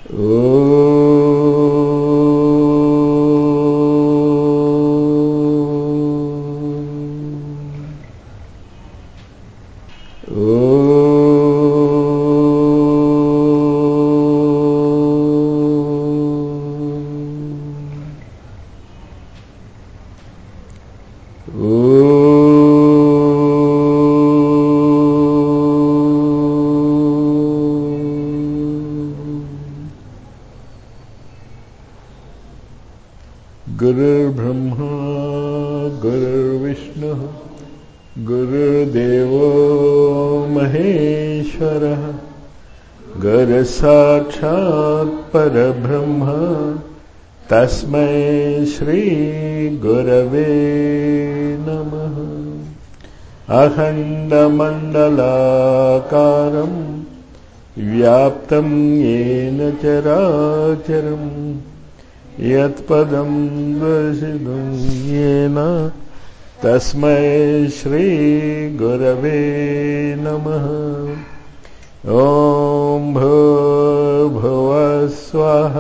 गुरुर्ब्रह्मा गुरुर्विष्णुः गुरुर्देवो महेश्वरः गुरुसाक्षात् परब्रह्म तस्मै श्रीगुरवे नमः अखण्डमण्डलाकारम् व्याप्तं येन चराचरम् यत्पदं दर्शितं येन तस्मै श्रीगुरवे नमः ॐ भूर्भुवस्वः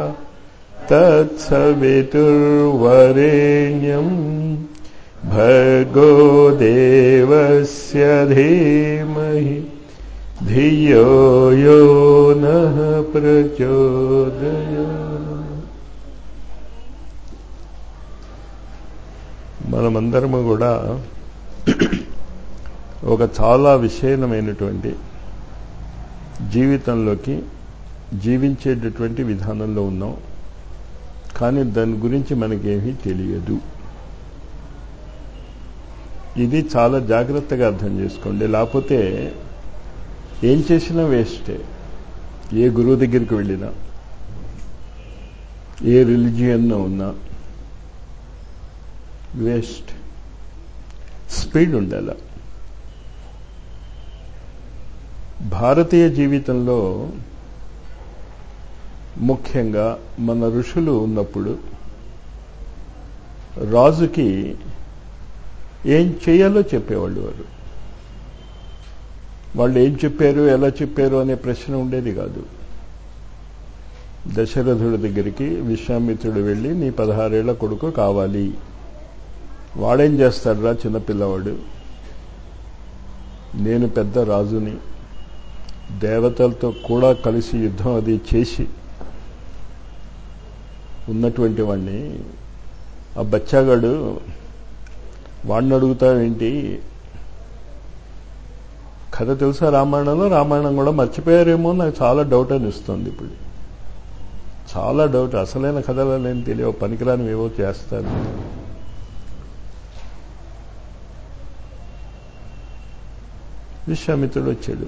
तत्सवितुर्वरेण्यं भर्गो देवस्य धीमहि धियो यो नः प्रचोदयात् మనమందరము కూడా ఒక చాలా విషయమైనటువంటి జీవితంలోకి జీవించేటటువంటి విధానంలో ఉన్నాం కానీ దాని గురించి మనకేమీ తెలియదు ఇది చాలా జాగ్రత్తగా అర్థం చేసుకోండి లేకపోతే ఏం చేసినా వేస్టే ఏ గురువు దగ్గరికి వెళ్ళినా ఏ రిలిజియన్లో ఉన్నా వేస్ట్ స్పీడ్ ఉండాల భారతీయ జీవితంలో ముఖ్యంగా మన ఋషులు ఉన్నప్పుడు రాజుకి ఏం చేయాలో చెప్పేవాళ్ళు వారు వాళ్ళు ఏం చెప్పారు ఎలా చెప్పారు అనే ప్రశ్న ఉండేది కాదు దశరథుడి దగ్గరికి విశ్వామిత్రుడు వెళ్ళి నీ పదహారేళ్ల కొడుకు కావాలి వాడేం చేస్తాడురా చిన్నపిల్లవాడు నేను పెద్ద రాజుని దేవతలతో కూడా కలిసి యుద్ధం అది చేసి ఉన్నటువంటి వాడిని ఆ బచ్చాగాడు వాడిని అడుగుతావేంటి కథ తెలుసా రామాయణంలో రామాయణం కూడా మర్చిపోయారేమో నాకు చాలా డౌట్ అనిస్తుంది ఇప్పుడు చాలా డౌట్ అసలైన కథలు నేను తెలియవు పనికిరాని ఏవో చేస్తారు విశ్వామిత్రుడు వచ్చాడు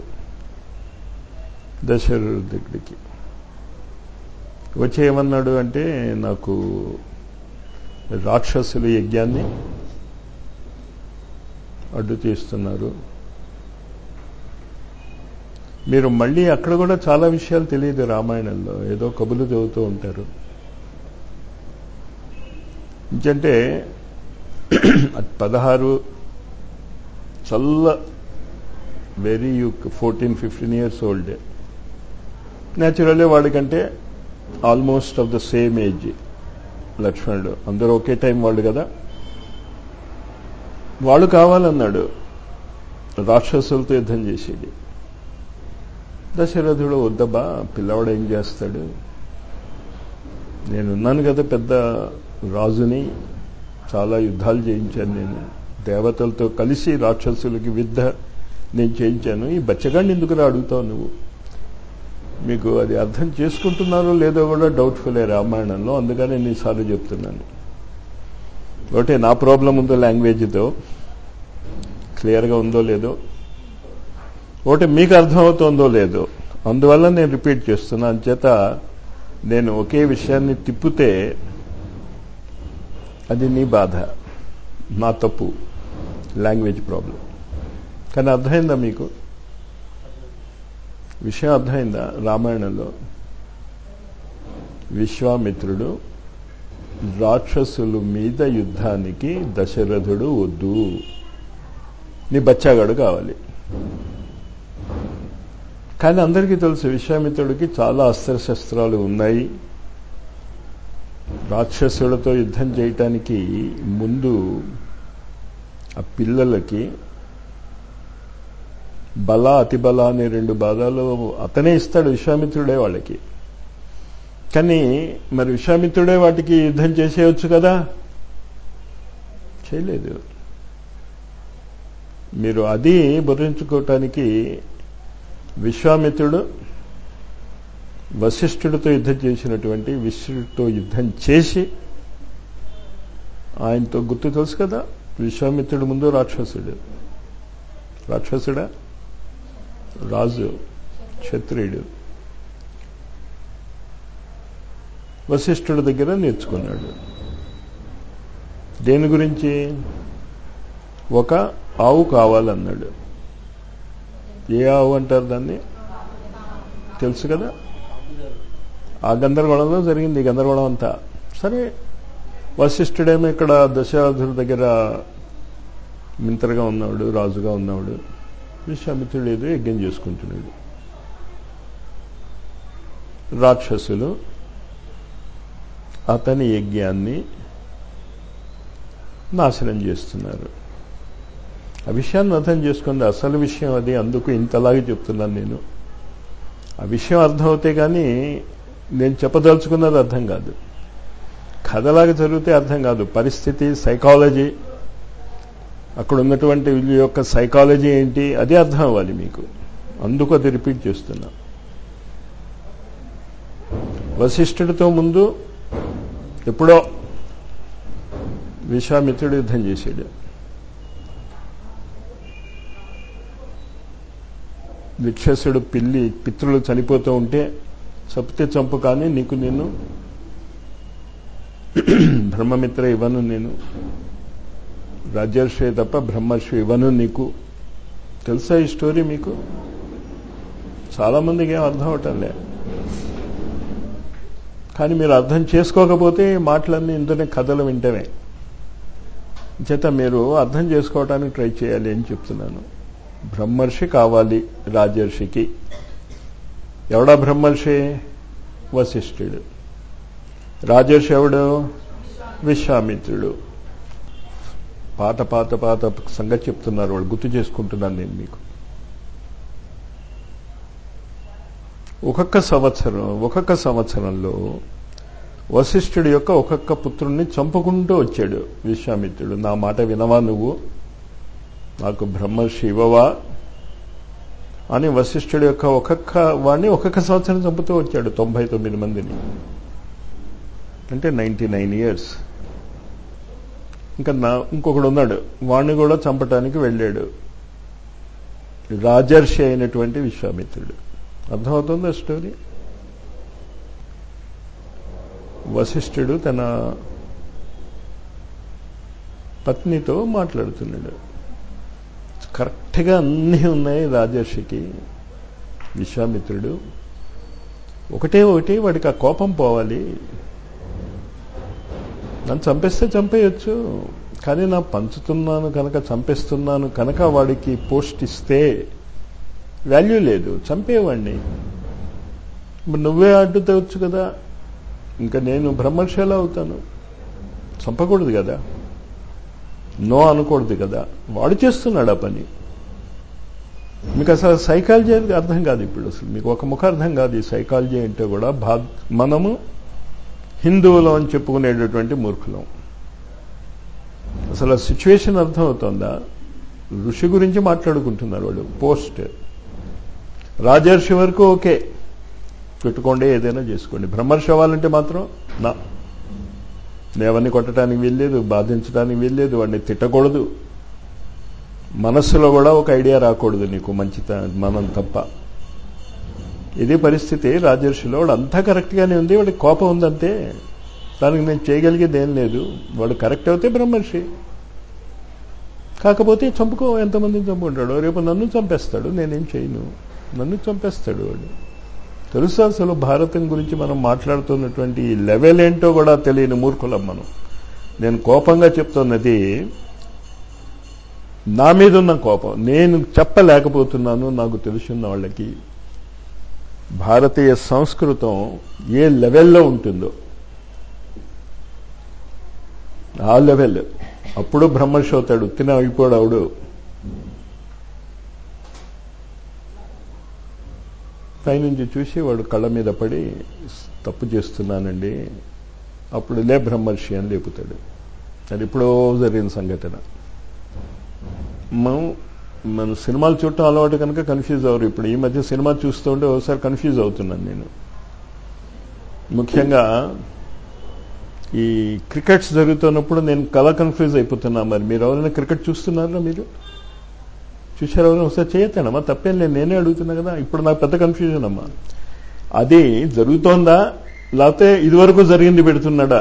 దశరథుడి దగ్గరికి వచ్చి ఏమన్నాడు అంటే నాకు రాక్షసుల యజ్ఞాన్ని అడ్డు తీస్తున్నారు మీరు మళ్ళీ అక్కడ కూడా చాలా విషయాలు తెలియదు రామాయణంలో ఏదో కబులు చదువుతూ ఉంటారు ఎందుకంటే పదహారు చల్ల very you fourteen fifteen years old naturally వాడికంటే almost of the same age లక్ష్మణుడు అందరూ ఒకే టైం వాళ్ళు కదా వాళ్ళు కావాలన్నాడు రాక్షసులతో యుద్ధం చేసేది దశరథుడు వద్దబ్బా పిల్లవాడు ఏం చేస్తాడు నేనున్నాను కదా పెద్ద రాజుని చాలా యుద్ధాలు చేయించాను నేను దేవతలతో కలిసి రాక్షసులకి విద్ద నేను చేయించాను ఈ బచ్చగాడిని ఎందుకు అడుగుతావు నువ్వు మీకు అది అర్థం చేసుకుంటున్నారో లేదో కూడా డౌట్ఫుల్ రామాయణంలో అందుకని ఎన్నిసార్లు చెప్తున్నాను ఒకటే నా ప్రాబ్లం ఉందో లాంగ్వేజ్తో క్లియర్గా ఉందో లేదో ఒకటి మీకు అర్థమవుతుందో లేదో అందువల్ల నేను రిపీట్ చేస్తున్నా అంచేత నేను ఒకే విషయాన్ని తిప్పితే అది నీ బాధ నా తప్పు లాంగ్వేజ్ ప్రాబ్లం కానీ అర్థమైందా మీకు విషయం అర్థమైందా రామాయణంలో విశ్వామిత్రుడు రాక్షసుల మీద యుద్ధానికి దశరథుడు వద్దు నీ బచ్చాగాడు కావాలి కానీ అందరికీ తెలుసు విశ్వామిత్రుడికి చాలా అస్త్రశస్త్రాలు ఉన్నాయి రాక్షసులతో యుద్ధం చేయటానికి ముందు ఆ పిల్లలకి బల అతిబల అనే రెండు బాధాలు అతనే ఇస్తాడు విశ్వామిత్రుడే వాళ్ళకి కానీ మరి విశ్వామిత్రుడే వాటికి యుద్ధం చేసేయచ్చు కదా చేయలేదు మీరు అది బురించుకోవటానికి విశ్వామిత్రుడు వశిష్ఠుడితో యుద్ధం చేసినటువంటి విశ్వతో యుద్ధం చేసి ఆయనతో గుర్తు తెలుసు కదా విశ్వామిత్రుడు ముందు రాక్షసుడు రాక్షసుడా రాజు క్షత్రియుడు వశిష్ఠుడి దగ్గర నేర్చుకున్నాడు దేని గురించి ఒక ఆవు కావాలన్నాడు ఏ ఆవు అంటారు దాన్ని తెలుసు కదా ఆ గందరగోళంలో జరిగింది ఈ గందరగోళం అంతా సరే వశిష్ఠుడేమో ఇక్కడ దశరథుడి దగ్గర మింతరగా ఉన్నాడు రాజుగా ఉన్నాడు విశ్వామిత్రుడు ఏదో యజ్ఞం చేసుకుంటున్నాడు రాక్షసులు అతని యజ్ఞాన్ని నాశనం చేస్తున్నారు ఆ విషయాన్ని అర్థం చేసుకుంది అసలు విషయం అది అందుకు ఇంతలాగే చెప్తున్నాను నేను ఆ విషయం అర్థమవుతే కానీ నేను చెప్పదలుచుకున్నది అర్థం కాదు కథలాగా జరిగితే అర్థం కాదు పరిస్థితి సైకాలజీ అక్కడ ఉన్నటువంటి వీళ్ళ యొక్క సైకాలజీ ఏంటి అది అర్థం అవ్వాలి మీకు అందుకు అది రిపీట్ చేస్తున్నా వశిష్ఠుడితో ముందు ఎప్పుడో విశ్వామిత్రుడు యుద్ధం చేశాడు విక్షసుడు పిల్లి పితృలు చనిపోతూ ఉంటే చంపితే చంపు కానీ నీకు నేను బ్రహ్మమిత్ర ఇవ్వను నేను రాజర్షి తప్ప బ్రహ్మర్షి ఇవ్వను నీకు తెలుసా ఈ స్టోరీ మీకు చాలామందికి ఏం అర్థం అవటంలే కానీ మీరు అర్థం చేసుకోకపోతే మాటలన్నీ ఇంతనే కథలు వింటమే చేత మీరు అర్థం చేసుకోవటానికి ట్రై చేయాలి అని చెప్తున్నాను బ్రహ్మర్షి కావాలి రాజర్షికి ఎవడా బ్రహ్మర్షి వశిష్ఠుడు రాజర్షి ఎవడు విశ్వామిత్రుడు పాత పాత పాత సంగతి చెప్తున్నారు వాళ్ళు గుర్తు చేసుకుంటున్నాను నేను మీకు ఒక్కొక్క సంవత్సరం ఒక్కొక్క సంవత్సరంలో వశిష్ఠుడి యొక్క ఒక్కొక్క పుత్రుణ్ణి చంపుకుంటూ వచ్చాడు విశ్వామిత్రుడు నా మాట వినవా నువ్వు నాకు బ్రహ్మర్షి ఇవ్వవా అని వశిష్ఠుడి యొక్క ఒక్కొక్క వాడిని ఒక్కొక్క సంవత్సరం చంపుతూ వచ్చాడు తొంభై తొమ్మిది మందిని అంటే నైంటీ నైన్ ఇయర్స్ ఇంకా నా ఇంకొకడు ఉన్నాడు వాణ్ణి కూడా చంపటానికి వెళ్ళాడు రాజర్షి అయినటువంటి విశ్వామిత్రుడు అర్థమవుతుందా స్టోరీ వశిష్ఠుడు తన పత్నితో మాట్లాడుతున్నాడు కరెక్ట్గా అన్నీ ఉన్నాయి రాజర్షికి విశ్వామిత్రుడు ఒకటే ఒకటి వాడికి ఆ కోపం పోవాలి నన్ను చంపేస్తే చంపేయచ్చు కానీ నా పంచుతున్నాను కనుక చంపేస్తున్నాను కనుక వాడికి పోస్ట్ ఇస్తే వాల్యూ లేదు చంపేవాడిని మరి నువ్వే అడ్డు తెవచ్చు కదా ఇంకా నేను బ్రహ్మర్షాల అవుతాను చంపకూడదు కదా నో అనకూడదు కదా వాడు చేస్తున్నాడు ఆ పని మీకు అసలు సైకాలజీ అనేది అర్థం కాదు ఇప్పుడు అసలు మీకు ఒక ముఖ అర్థం కాదు ఈ సైకాలజీ అంటే కూడా భా మనము హిందువులం అని చెప్పుకునేటటువంటి మూర్ఖులం అసలు ఆ సిచ్యువేషన్ అర్థమవుతుందా ఋషి గురించి మాట్లాడుకుంటున్నారు వాళ్ళు పోస్ట్ రాజర్షి వరకు ఓకే పెట్టుకోండి ఏదైనా చేసుకోండి బ్రహ్మర్షి అవ్వాలంటే మాత్రం నా ఎవరిని కొట్టడానికి వీల్లేదు బాధించడానికి వీల్లేదు వాడిని తిట్టకూడదు మనస్సులో కూడా ఒక ఐడియా రాకూడదు నీకు మంచి మనం తప్ప ఇది పరిస్థితి రాజర్షిలో వాడు అంతా కరెక్ట్గానే ఉంది వాడికి కోపం ఉందంతే దానికి నేను చేయగలిగేది ఏం లేదు వాడు కరెక్ట్ అవుతే బ్రహ్మర్షి కాకపోతే చంపుకో ఎంతమందిని చంపుకుంటాడు రేపు నన్ను చంపేస్తాడు నేనేం చేయను నన్ను చంపేస్తాడు వాడు తెలుసు అసలు భారతం గురించి మనం మాట్లాడుతున్నటువంటి లెవెల్ ఏంటో కూడా తెలియని మూర్ఖులం మనం నేను కోపంగా చెప్తున్నది నా మీద ఉన్న కోపం నేను చెప్పలేకపోతున్నాను నాకు తెలుసున్న వాళ్ళకి భారతీయ సంస్కృతం ఏ లెవెల్లో ఉంటుందో ఆ లెవెల్ అప్పుడు బ్రహ్మర్షి అవుతాడు తిన అయిపోడు అవుడు పైనుంచి చూసి వాడు కళ్ళ మీద పడి తప్పు చేస్తున్నానండి అప్పుడు లే బ్రహ్మర్షి అని లేపుతాడు అది ఎప్పుడో జరిగిన సంఘటన మనం మన సినిమాలు చూడటం అలవాటు కనుక కన్ఫ్యూజ్ అవ్వరు ఇప్పుడు ఈ మధ్య సినిమా చూస్తూ ఉంటే ఒకసారి కన్ఫ్యూజ్ అవుతున్నాను నేను ముఖ్యంగా ఈ క్రికెట్స్ జరుగుతున్నప్పుడు నేను కళ కన్ఫ్యూజ్ అయిపోతున్నా మరి మీరు ఎవరైనా క్రికెట్ చూస్తున్నారా మీరు చూసారు ఎవరైనా ఒకసారి చేయొద్దనమ్మా తప్పేం లేదు నేనే అడుగుతున్నా కదా ఇప్పుడు నాకు పెద్ద కన్ఫ్యూజన్ అమ్మా అది జరుగుతోందా లేకపోతే ఇదివరకు జరిగింది పెడుతున్నాడా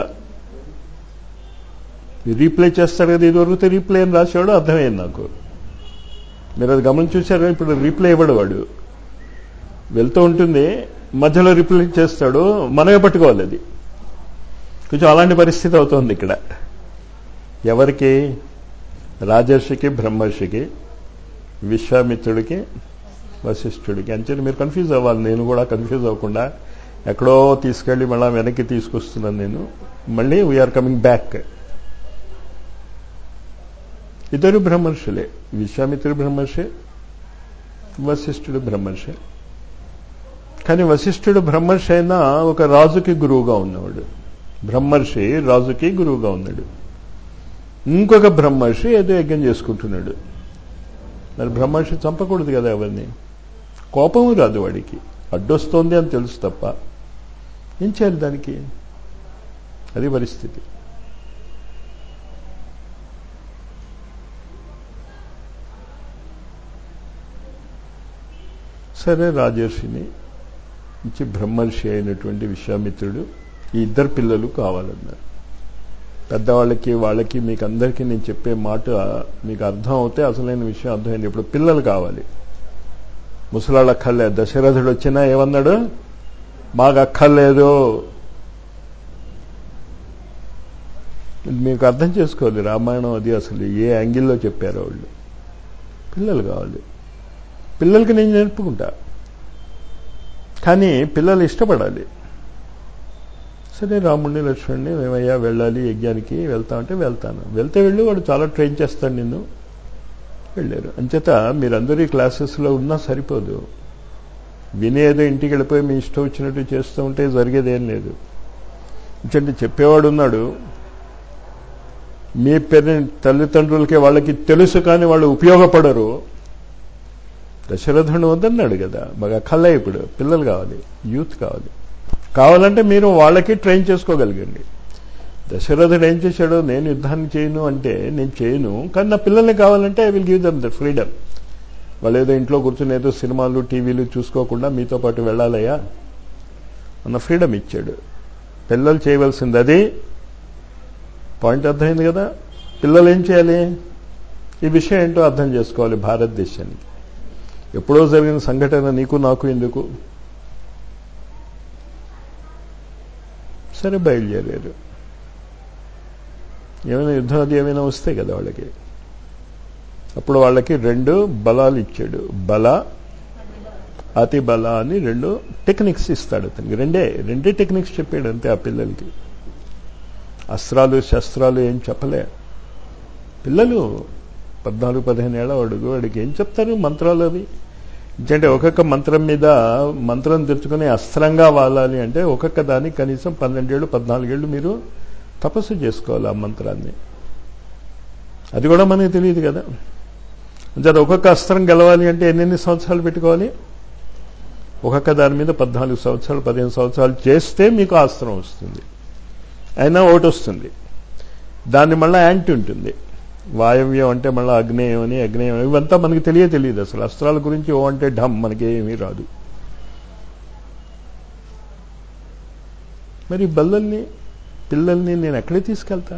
రీప్లే చేస్తాడు కదా ఇదివరకు రీప్లే అని రాసేవాడు అర్థమైంది నాకు మీరు అది గమని చూశారు ఇప్పుడు రీప్లే ఇవ్వడు వాడు వెళ్తూ ఉంటుంది మధ్యలో రిప్లై చేస్తాడు మనమే పట్టుకోవాలి అది కొంచెం అలాంటి పరిస్థితి అవుతోంది ఇక్కడ ఎవరికి రాజర్షికి బ్రహ్మర్షికి విశ్వామిత్రుడికి వశిష్ఠుడికి అంతే మీరు కన్ఫ్యూజ్ అవ్వాలి నేను కూడా కన్ఫ్యూజ్ అవ్వకుండా ఎక్కడో తీసుకెళ్లి మళ్ళీ వెనక్కి తీసుకొస్తున్నాను నేను మళ్ళీ వీఆర్ కమింగ్ బ్యాక్ ఇద్దరు బ్రహ్మర్షులే విశ్వామిత్రుడు బ్రహ్మర్షి వశిష్ఠుడు బ్రహ్మర్షి కానీ వశిష్ఠుడు బ్రహ్మర్షి అయినా ఒక రాజుకి గురువుగా ఉన్నవాడు బ్రహ్మర్షి రాజుకి గురువుగా ఉన్నాడు ఇంకొక బ్రహ్మర్షి ఏదో యజ్ఞం చేసుకుంటున్నాడు మరి బ్రహ్మర్షి చంపకూడదు కదా ఎవరిని కోపము రాదు వాడికి అడ్డొస్తోంది అని తెలుసు తప్ప ఏం చేయాలి దానికి అది పరిస్థితి సరే రాజర్షిని ఇచ్చి బ్రహ్మర్షి అయినటువంటి విశ్వామిత్రుడు ఈ ఇద్దరు పిల్లలు కావాలన్నారు పెద్దవాళ్ళకి వాళ్ళకి మీకు అందరికీ నేను చెప్పే మాట మీకు అర్థం అవుతే అసలైన విషయం అర్థమైంది ఇప్పుడు పిల్లలు కావాలి ముసలాళ్ళు అక్కర్లేదు దశరథుడు వచ్చినా ఏమన్నాడు మాకు అక్కర్లేదు మీకు అర్థం చేసుకోవాలి రామాయణం అది అసలు ఏ యాంగిల్లో చెప్పారో వాళ్ళు పిల్లలు కావాలి పిల్లలకి నేను నేర్పుకుంటా కానీ పిల్లలు ఇష్టపడాలి సరే రాముడిని లక్ష్మణ్ణి మేమయ్యా వెళ్ళాలి యజ్ఞానికి వెళ్తా అంటే వెళ్తాను వెళ్తే వెళ్ళి వాడు చాలా ట్రైన్ చేస్తాడు నిన్ను వెళ్ళారు అంచేత మీరందరూ ఈ క్లాసెస్లో ఉన్నా సరిపోదు వినేదో ఇంటికి వెళ్ళిపోయి మీ ఇష్టం వచ్చినట్టు చేస్తూ ఉంటే జరిగేది ఏం లేదు ఎందుకంటే చెప్పేవాడు ఉన్నాడు మీ పేరెంట్ తల్లిదండ్రులకి వాళ్ళకి తెలుసు కానీ వాళ్ళు ఉపయోగపడరు దశరథుడు వద్దన్నాడు కదా బాగా కళ్ళ ఇప్పుడు పిల్లలు కావాలి యూత్ కావాలి కావాలంటే మీరు వాళ్ళకి ట్రైన్ చేసుకోగలిగండి దశరథుడు ఏం చేశాడు నేను యుద్ధాన్ని చేయను అంటే నేను చేయను కానీ నా పిల్లల్ని కావాలంటే I will give them the freedom వాళ్ళు ఏదో ఇంట్లో కూర్చుని ఏదో సినిమాలు టీవీలు చూసుకోకుండా మీతో పాటు వెళ్ళాలయ్యా అన్న ఫ్రీడమ్ ఇచ్చాడు పిల్లలు చేయవలసింది అది పాయింట్ అర్థమైంది కదా పిల్లలు ఏం చేయాలి ఈ విషయం ఏంటో అర్థం చేసుకోవాలి భారతదేశానికి ఎప్పుడో జరిగిన సంఘటన నీకు నాకు ఎందుకు సరే బయలుదేరారు ఏమైనా యుద్ధం అది ఏమైనా వస్తే కదా వాళ్ళకి అప్పుడు వాళ్ళకి రెండు బలాలు ఇచ్చాడు బల అతి బల అని రెండు టెక్నిక్స్ ఇస్తాడు అతనికి రెండే రెండే టెక్నిక్స్ చెప్పాడు అంతే ఆ పిల్లలకి అస్త్రాలు శస్త్రాలు ఏం చెప్పలే పిల్లలు పద్నాలుగు పదిహేను ఏళ్ళ వాడుగు వాడికి ఏం చెప్తారు మంత్రాలు అవి ఎందుకంటే ఒక్కొక్క మంత్రం మీద మంత్రం తెచ్చుకుని అస్త్రంగా వాలాలి అంటే ఒక్కొక్క దానికి కనీసం పన్నెండేళ్ళు పద్నాలుగేళ్ళు మీరు తపస్సు చేసుకోవాలి ఆ మంత్రాన్ని అది కూడా మనకి తెలియదు కదా అంటే ఒక్కొక్క అస్త్రం గెలవాలి అంటే ఎన్నెన్ని సంవత్సరాలు పెట్టుకోవాలి ఒక్కొక్క దాని మీద పద్నాలుగు సంవత్సరాలు పదిహేను సంవత్సరాలు చేస్తే మీకు అస్త్రం వస్తుంది అయినా ఒకటి వస్తుంది దాన్ని మళ్ళీ యాంటీ ఉంటుంది వాయవ్యం అంటే మళ్ళీ అగ్నేయం అని అగ్నేయం ఇవంతా మనకి తెలియ తెలియదు అసలు అస్త్రాల గురించి ఓ అంటే ఢమ్ మనకి ఏమీ రాదు మరి బల్లల్ని పిల్లల్ని నేను ఎక్కడే తీసుకెళ్తా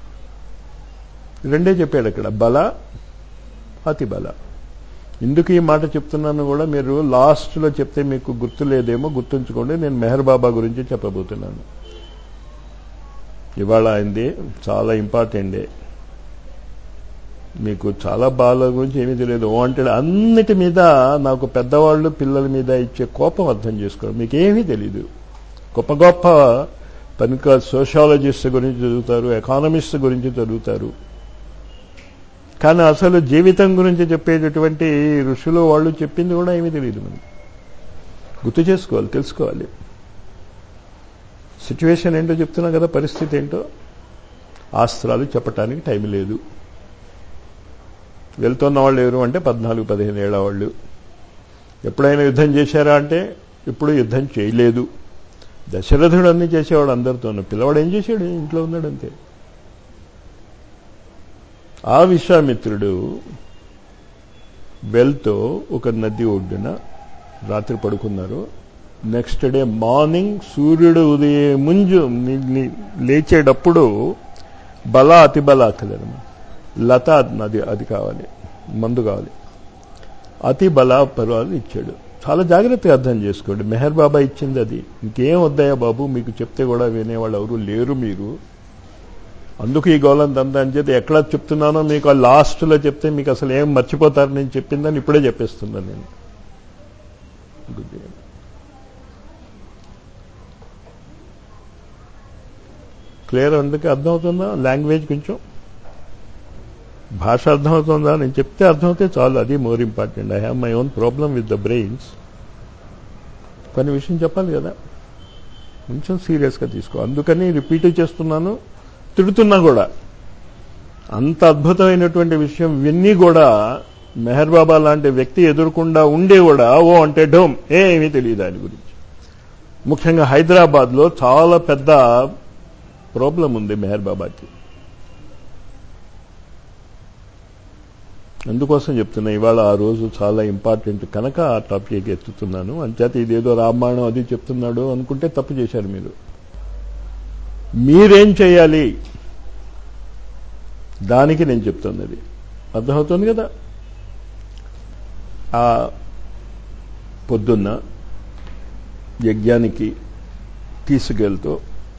రెండే చెప్పాడు అక్కడ బల అతి బల ఎందుకు ఈ మాట చెప్తున్నాను కూడా మీరు లాస్ట్లో చెప్తే మీకు గుర్తు లేదేమో గుర్తుంచుకోండి నేను మెహర్ బాబా గురించి చెప్పబోతున్నాను ఇవాళ అయింది చాలా ఇంపార్టెంట్ డే మీకు చాలా బాల గురించి ఏమీ తెలియదు ఓ అంటే అన్నిటి మీద నాకు పెద్దవాళ్ళు పిల్లల మీద ఇచ్చే కోపం అర్థం చేసుకోవడం మీకు ఏమీ తెలియదు గొప్ప గొప్ప పనిక సోషాలజిస్ట్ గురించి చదువుతారు ఎకానమిస్ట్ గురించి చదువుతారు కానీ అసలు జీవితం గురించి చెప్పేటటువంటి ఋషులు వాళ్ళు చెప్పింది కూడా ఏమీ తెలియదు మనకి గుర్తు చేసుకోవాలి తెలుసుకోవాలి సిచ్యువేషన్ ఏంటో చెప్తున్నా కదా పరిస్థితి ఏంటో ఆస్త్రాలు చెప్పటానికి టైం లేదు వెళ్తున్న వాళ్ళు ఎవరు అంటే పద్నాలుగు పదిహేను ఏళ్ళ వాళ్ళు ఎప్పుడైనా యుద్ధం చేశారా అంటే ఇప్పుడు యుద్ధం చేయలేదు దశరథుడు అన్ని చేసేవాడు అందరితోనూ పిల్లవాడు ఏం చేశాడు ఇంట్లో ఉన్నాడు అంతే ఆ విశ్వామిత్రుడు వెళ్తూ ఒక నది ఒడ్డున రాత్రి పడుకున్నారు నెక్స్ట్ డే మార్నింగ్ సూర్యుడు ఉదయ ముంజు లేచేటప్పుడు బల అతి బల అక్కలేదు లత అది అది కావాలి మందు కావాలి అతి బల పర్వాలు ఇచ్చాడు చాలా జాగ్రత్తగా అర్థం చేసుకోండి మెహర్ బాబా ఇచ్చింది అది ఇంకేం వద్దయా బాబు మీకు చెప్తే కూడా వినేవాళ్ళు ఎవరు లేరు మీరు అందుకు ఈ గోళం దందా అని చెప్పి ఎక్కడ చెప్తున్నానో మీకు ఆ లాస్ట్లో చెప్తే మీకు అసలు ఏం మర్చిపోతారు నేను చెప్పిందని ఇప్పుడే చెప్పేస్తున్నాను నేను క్లియర్ అందుకే అర్థమవుతుందా లాంగ్వేజ్ కొంచెం భాష అర్థమవుతుందా నేను చెప్తే అర్థమవుతే చాలు అది more important I have my own problem with the brains కొన్ని విషయం చెప్పాలి కదా కొంచెం సీరియస్గా తీసుకో అందుకని రిపీట్ చేస్తున్నాను తిడుతున్నా కూడా అంత అద్భుతమైనటువంటి విషయం విన్నీ కూడా మెహర్ బాబా లాంటి వ్యక్తి ఎదురకుండా ఉండే కూడా ఓ అంటే డోమ్ ఏమీ తెలియదు దాని గురించి ముఖ్యంగా హైదరాబాద్లో చాలా పెద్ద ప్రాబ్లం ఉంది మెహర్ బాబాకి అందుకోసం చెప్తున్నా ఇవాళ ఆ రోజు చాలా ఇంపార్టెంట్ కనుక ఆ టాపిక్ ఎత్తుతున్నాను అంచేత ఇదేదో రామాయణం అది చెప్తున్నాడు అనుకుంటే తప్పు చేశారు మీరు మీరేం చేయాలి దానికి నేను చెప్తున్నది అర్థమవుతుంది కదా ఆ పొద్దున్న యజ్ఞానికి తీసుకెళ్తూ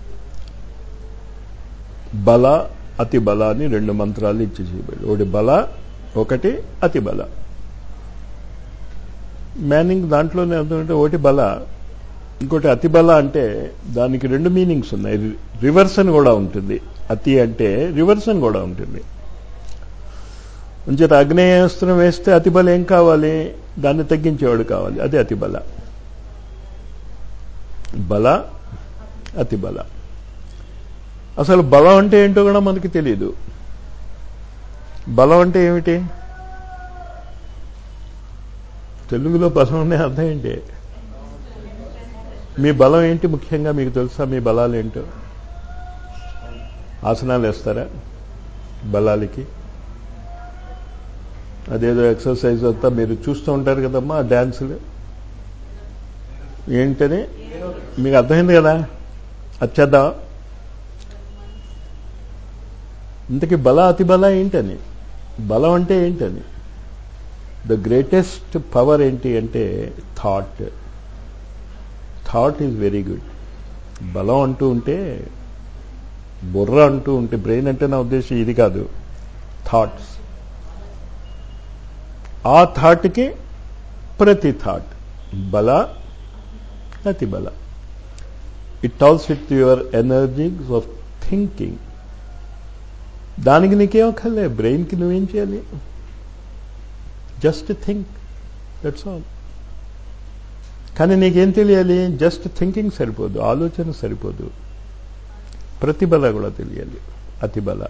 బల అతి బల అని రెండు మంత్రాలు ఇచ్చి చేయబడి ఒకటి బల ఒకటి అతి బల మ్యానింగ్ దాంట్లోనే అర్థమంటే ఒకటి బల ఇంకోటి అతి బల అంటే దానికి రెండు మీనింగ్స్ ఉన్నాయి రివర్స్ అని కూడా ఉంటుంది అతి అంటే రివర్స్ అని కూడా ఉంటుంది అంచేత అగ్నేయాస్త్రం వేస్తే అతి బల ఏం కావాలి దాన్ని తగ్గించేవాడు కావాలి అది అతి బల బల అతి బల అసలు బలం అంటే ఏంటో కూడా మనకి తెలియదు బలం అంటే ఏమిటి తెలుగులో బలం అనే అర్థం ఏంటి మీ బలం ఏంటి ముఖ్యంగా మీకు తెలుసా మీ బలాలు ఏంటో ఆసనాలు వేస్తారా బలాలకి అదేదో ఎక్సర్సైజ్ అంతా మీరు చూస్తూ ఉంటారు కదమ్మా ఆ డ్యాన్సులు ఏంటని మీకు అర్థమైంది కదా అచ్చేద్దాం ఇంతకీ బల అతి బల ఏంటని బలం అంటే ఏంటని ద గ్రేటెస్ట్ పవర్ ఏంటి అంటే thought thought is very good బలం అంటూ ఉంటే బుర్ర అంటూ ఉంటే బ్రెయిన్ అంటే నా ఉద్దేశం ఇది కాదు థాట్స్ ఆ థాట్కి ప్రతి థాట్ బల అతి బల it talks with your energies of thinking దానికి నీకేం అక్కర్లే బ్రెయిన్కి నువ్వేం చేయాలి జస్ట్ థింక్ దట్స్ ఆల్ కానీ నీకేం తెలియాలి జస్ట్ థింకింగ్ సరిపోదు ఆలోచన సరిపోదు ప్రతిబల కూడా తెలియాలి అతిబల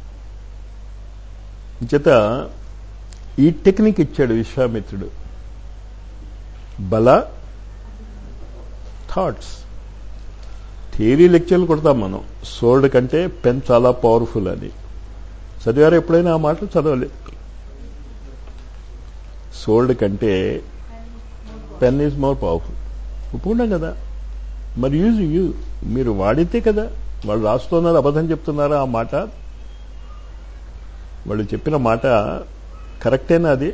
చేత ఈ టెక్నిక్ ఇచ్చాడు విశ్వామిత్రుడు బల థాట్స్ థియరీ లెక్చర్లు కొడతాం మనం సోల్డ్ కంటే పెన్ చాలా పవర్ఫుల్ అని చదివారు ఎప్పుడైనా ఆ మాటలు చదవలేదు సోల్డ్ కంటే పెన్ ఈజ్ మోర్ పవర్ఫుల్ ఒప్పుకున్నాం కదా మరి యూజ్ యూ మీరు వాడితే కదా వాళ్ళు రాస్తున్నారు అబద్ధం చెప్తున్నారా ఆ మాట వాళ్ళు చెప్పిన మాట కరెక్టేనా అది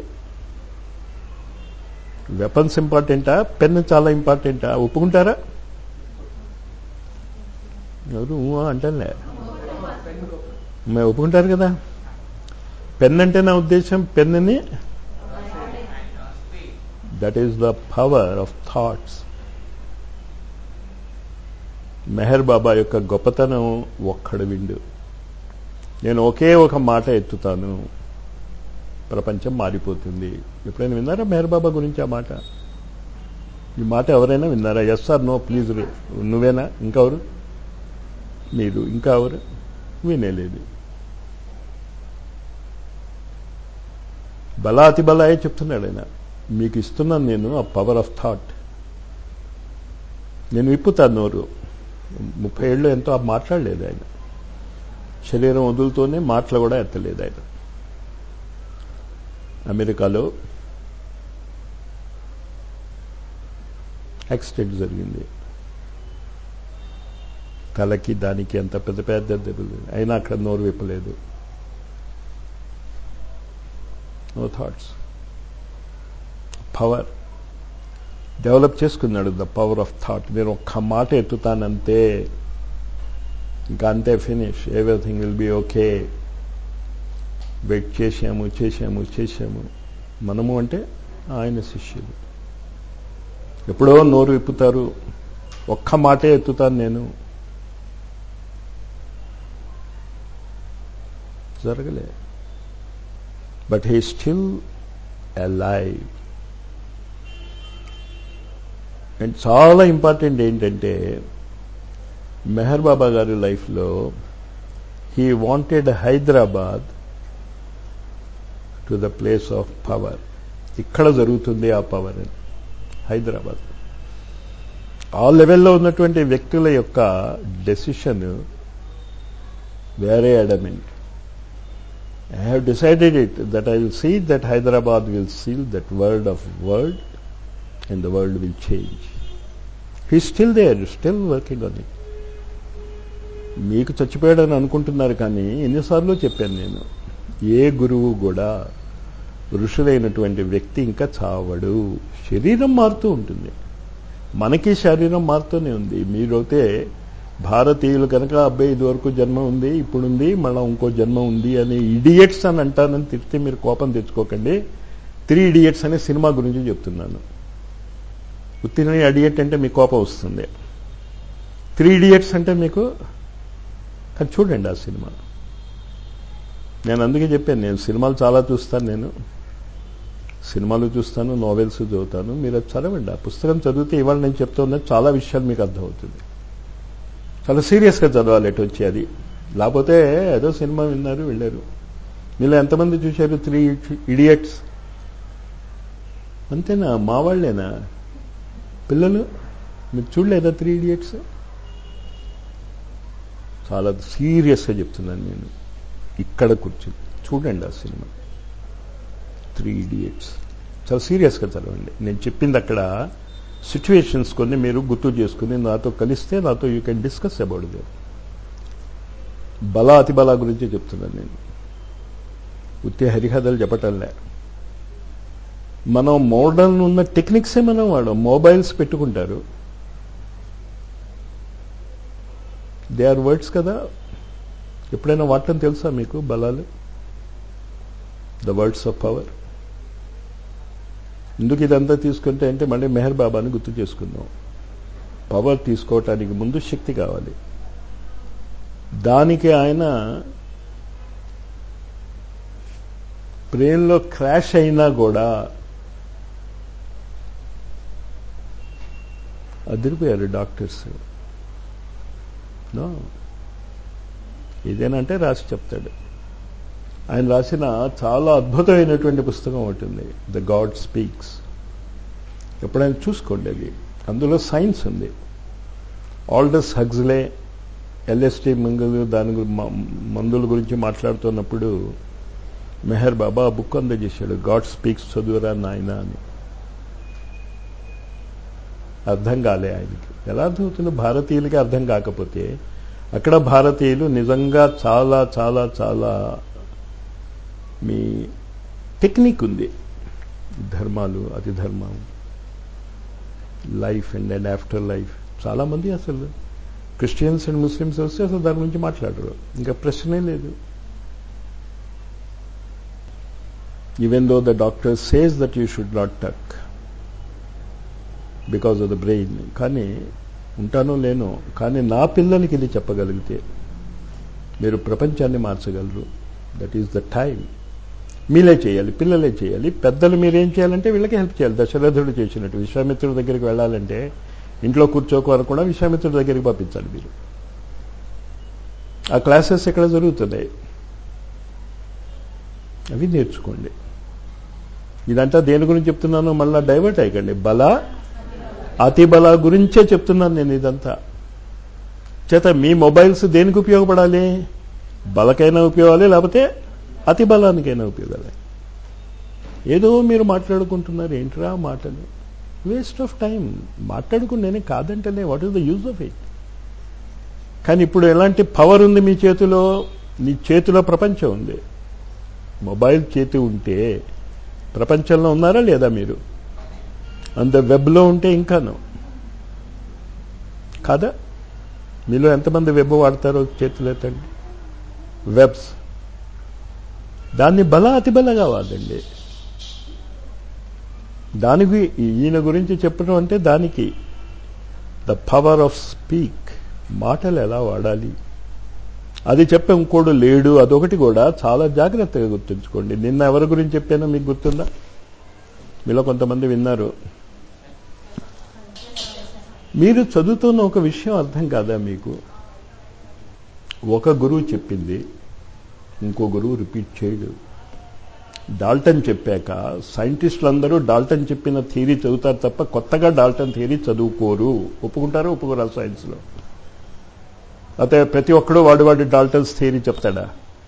వెపన్స్ ఇంపార్టెంటా పెన్ చాలా ఇంపార్టెంటా ఒప్పుకుంటారా ఎవరు అంటలే మేము ఒప్పుకుంటారు కదా పెన్ అంటే నా ఉద్దేశం పెన్నుని that is the power of thoughts Meher Baba యొక్క గొప్పతనం ఒక్కడు విండు నేను ఒకే ఒక మాట ఎత్తుతాను ప్రపంచం మారిపోతుంది ఎప్పుడైనా విన్నారా మెహర్ బాబా గురించి ఆ మాట ఈ మాట ఎవరైనా విన్నారా ఎస్ ఆర్ నో ప్లీజ్ నువ్వేనా ఇంకెవరు మీరు ఇంకా ఎవరు వినేలేదు బలాతి బలాయే చెప్తున్నాడు ఆయన మీకు ఇస్తున్నాను నేను ఆ పవర్ ఆఫ్ థాట్ నేను విప్పుతాను నోరు ముప్పై ఏళ్ళు ఎంతో మాట్లాడలేదు ఆయన శరీరం వదులుతూనే మాటలు కూడా ఎత్తలేదు ఆయన అమెరికాలో యాక్సిడెంట్ జరిగింది తలకి దానికి ఎంత పెద్ద పెద్ద దెబ్బలు అయినా అక్కడ నోరు విప్పలేదు నో థాట్స్ పవర్ డెవలప్ చేసుకున్నాడు ద పవర్ ఆఫ్ థాట్ నేను ఒక్క మాట ఎత్తుతానంతే ఇంకా అంతే finish everything will be okay wait చేశాము చేశాము చేశాము మనము అంటే ఆయన శిష్యులు ఎప్పుడో నోరు విప్పుతారు ఒక్క మాటే ఎత్తుతాను నేను జరగలే but he still alive and చాలా ఇంపార్టెంట్ ఏంటంటే మెహర్ బాబా గారి లైఫ్లో he wanted Hyderabad to the place of power ఇక్కడ జరుగుతుంది ఆ పవర్ అని హైదరాబాద్ ఆ లెవెల్లో ఉన్నటువంటి వ్యక్తుల యొక్క డెసిషన్ వేరే adamant I have decided it that I will see that Hyderabad will seal that world of world and the world will change. He's still there, still working on it. మీకు చచ్చిపోయాడని అనుకుంటున్నారు కానీ ఎన్నిసార్లు చెప్పాను నేను ఏ గురువు కూడా ఋషులైనటువంటి వ్యక్తి ఇంకా చావడు శరీరం మారుతూ ఉంటుంది మనకి శరీరం మారుతూనే ఉంది మీరైతే భారతీయులు కనుక అబ్బాయి ఇదివరకు జన్మ ఉంది ఇప్పుడుంది మళ్ళీ ఇంకో జన్మ ఉంది అని ఇడియట్స్ అని అంటానని తిరిగితే మీరు కోపం తెచ్చుకోకండి త్రీ ఇడియట్స్ అనే సినిమా గురించి చెప్తున్నాను ఉత్తిన అడియట్ అంటే మీకు కోపం వస్తుంది త్రీ ఇడియట్స్ అంటే మీకు అది చూడండి ఆ సినిమా నేను అందుకే చెప్పాను నేను సినిమాలు చాలా చూస్తాను నేను సినిమాలు చూస్తాను నావెల్స్ చదువుతాను మీరు అది చదవండి ఆ పుస్తకం చదివితే ఇవాళ నేను చెప్తున్నది చాలా విషయాలు మీకు అర్థమవుతుంది చాలా సీరియస్గా చదవాలి ఎటు వచ్చి అది లేకపోతే ఏదో సినిమా విన్నారు వెళ్ళారు మీలో ఎంతమంది చూశారు త్రీ ఇడియట్స్ అంతేనా మా వాళ్ళేనా పిల్లలు మీరు చూడలేదా త్రీ ఇడియట్స్ చాలా సీరియస్గా చెప్తున్నాను నేను ఇక్కడ కూర్చుని చూడండి ఆ సినిమా త్రీ ఇడియట్స్ చాలా సీరియస్గా చదవండి నేను చెప్పింది అక్కడ సిచ్యువేషన్స్ కొన్ని మీరు గుర్తు చేసుకుని నాతో కలిస్తే నాతో you can discuss about the బల అతి బల గురించి చెప్తున్నాను నేను ఉత్తి హరిహదలు చెప్పటంలే మనం మోడర్న్ ఉన్న టెక్నిక్సే మనం వాడు మొబైల్స్ పెట్టుకుంటారు దే ఆర్ వర్డ్స్ కదా ఎప్పుడైనా వాడటం తెలుసా మీకు బలాలు ద వర్డ్స్ ఆఫ్ పవర్ ఎందుకు ఇదంతా తీసుకుంటే అంటే మళ్ళీ మెహర్ బాబాని గుర్తు చేసుకుందాం పవర్ తీసుకోవటానికి ముందు శక్తి కావాలి దానికి ఆయన బ్రెయిన్లో క్రాష్ అయినా కూడా అదిరిపోయారు డాక్టర్స్ నో ఇదేనంటే రాసి చెప్తాడు ఆయన రాసిన చాలా అద్భుతమైనటువంటి పుస్తకం ఒకటి ఉంది ద గాడ్ స్పీక్స్ ఎప్పుడైనా చూసుకోండి అది అందులో సైన్స్ ఉంది ఆల్డస్ హగ్జ్లే ఎల్ఎస్టీ మంగులు దాని మందుల గురించి మాట్లాడుతున్నప్పుడు మెహర్ బాబా ఆ బుక్ అందజేశాడు గాడ్ స్పీక్స్ చదువురా నాయన అని అర్థం కాలే ఆయనకి ఎలా అర్థమవుతుంది భారతీయులకి అర్థం కాకపోతే అక్కడ భారతీయులు నిజంగా చాలా చాలా చాలా మీ టెక్నిక్ ఉంది ధర్మాలు అతి ధర్మం life and and after life చాలామంది అసలు క్రిస్టియన్స్ అండ్ ముస్లిమ్స్ వస్తే అసలు దాని గురించి మాట్లాడరు ఇంకా ప్రశ్నే లేదు even though the doctor says that you should not talk because of the brain కానీ ఉంటానో లేనో కానీ నా పిల్లలకి ఇది చెప్పగలిగితే మీరు ప్రపంచాన్ని మార్చగలరు దట్ ఈస్ ద టైం మీలే చేయాలి పిల్లలే చేయాలి పెద్దలు మీరేం చేయాలంటే వీళ్ళకి హెల్ప్ చేయాలి దశరథుడు చేసినట్టు విశ్వామిత్రుడి దగ్గరికి వెళ్ళాలంటే ఇంట్లో కూర్చోకోవాలి కూడా విశ్వామిత్రుడి దగ్గరికి పంపించాలి మీరు ఆ క్లాసెస్ ఎక్కడ జరుగుతున్నాయి అవి నేర్చుకోండి ఇదంతా దేని గురించి చెప్తున్నానో మళ్ళీ డైవర్ట్ అయ్యకండి బల అతి బల గురించే చెప్తున్నాను నేను ఇదంతా చేత మీ మొబైల్స్ దేనికి ఉపయోగపడాలి బలకైనా ఉపయోగాలి లేకపోతే అతి బలానికైనా ఉపయోగాలి ఏదో మీరు మాట్లాడుకుంటున్నారు ఏంట్రా మాటలు వేస్ట్ ఆఫ్ టైం మాట్లాడుకుని కాదంటేనే what is the use of it కానీ ఇప్పుడు ఎలాంటి పవర్ ఉంది మీ చేతిలో నీ చేతిలో ప్రపంచం ఉంది మొబైల్ చేతి ఉంటే ప్రపంచంలో ఉన్నారా లేదా మీరు అంత వెబ్లో ఉంటే ఇంకాను కాదా మీలో ఎంతమంది వెబ్ వాడతారో చేతులు ఎత్తండి వెబ్స్ దాన్ని బల అతి బలగా వాడండి దానికి ఈయన గురించి చెప్పడం అంటే దానికి ద పవర్ ఆఫ్ స్పీక్ మాటలు ఎలా వాడాలి అది చెప్పే ఇంకోడు లేడు అదొకటి కూడా చాలా జాగ్రత్తగా గుర్తుంచుకోండి నిన్న ఎవరి గురించి చెప్పానో మీకు గుర్తుందా మీలో కొంతమంది విన్నారు మీరు చదువుతున్న ఒక విషయం అర్థం కాదా మీకు ఒక గురువు చెప్పింది ఇంకో గురువు రిపీట్ చేయడు డాల్టన్ చెప్పాక సైంటిస్టులు అందరూ డాల్టన్ చెప్పిన థియరీ చదువుతారు తప్ప కొత్తగా డాల్టన్ థియరీ చదువుకోరు ఒప్పుకుంటారు ఒప్పుకోరా సైన్స్లో అయితే ప్రతి ఒక్కడూ వాడు వాడి డాల్టన్స్ థియరీ చెప్తాడా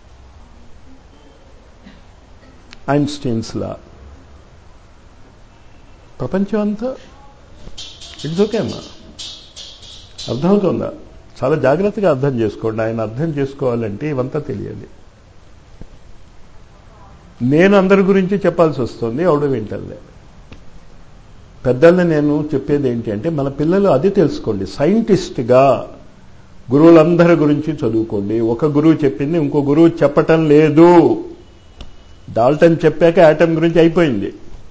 ఐన్స్టీన్స్ లా ప్రపంచం అంతా ఇట్స్ ఓకే అమ్మా అర్థమవుతుందా చాలా జాగ్రత్తగా అర్థం చేసుకోండి ఆయన అర్థం చేసుకోవాలంటే ఇవంతా తెలియాలి నేను అందరి గురించి చెప్పాల్సి వస్తుంది ఎవడు వింటలే పెద్దల్ని నేను చెప్పేది ఏంటి అంటే మన పిల్లలు అది తెలుసుకోండి సైంటిస్ట్గా గురువులందరి గురించి చదువుకోండి ఒక గురువు చెప్పింది ఇంకో గురువు చెప్పటం లేదు డాల్టన్ చెప్పాక యాటమ్ గురించి అయిపోయింది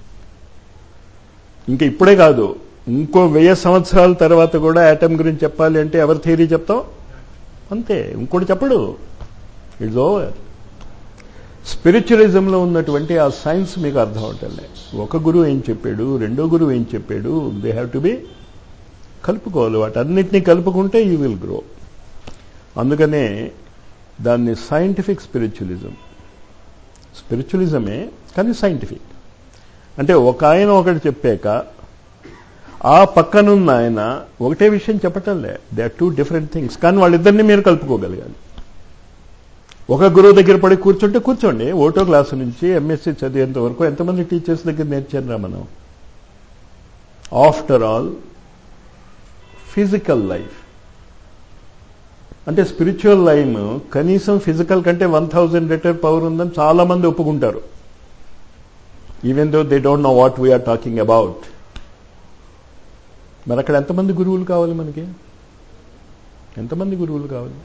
ఇంకా ఇప్పుడే కాదు ఇంకో వెయ్యి సంవత్సరాల తర్వాత కూడా యాటమ్ గురించి చెప్పాలి అంటే ఎవరి థియరీ చెప్తాం అంతే ఇంకోటి చెప్పడు ఇట్స్ ఓవర్ స్పిరిచువలిజంలో ఉన్నటువంటి ఆ సైన్స్ మీకు అర్థం అవటంలే ఒక గురువు ఏం చెప్పాడు రెండో గురువు ఏం చెప్పాడు దే హ్యావ్ టు బి కలుపుకోవాలి వాటన్నిటినీ కలుపుకుంటే యూ విల్ గ్రో అందుకనే దాన్ని సైంటిఫిక్ స్పిరిచువలిజం స్పిరిచువలిజమే కానీ సైంటిఫిక్ అంటే ఒక ఆయన ఒకటి చెప్పాక ఆ పక్కనున్న ఆయన ఒకటే విషయం చెప్పటంలే they are two different things కానీ వాళ్ళిద్దరిని మీరు కలుపుకోగలగాలి ఒక గురువు దగ్గర పడి కూర్చుంటే కూర్చోండి ఓటో క్లాసు నుంచి ఎంఎస్సీ చదివేంత వరకు ఎంతమంది టీచర్స్ దగ్గర నేర్చారా మనం ఆఫ్టర్ ఆల్ ఫిజికల్ లైఫ్ అంటే స్పిరిచువల్ లైన్ కనీసం ఫిజికల్ కంటే వన్ థౌజండ్ లీటర్ పవర్ ఉందని చాలా మంది ఒప్పుకుంటారు even though they don't know what we're talking about మరి అక్కడ ఎంతమంది గురువులు కావాలి మనకి ఎంతమంది గురువులు కావాలి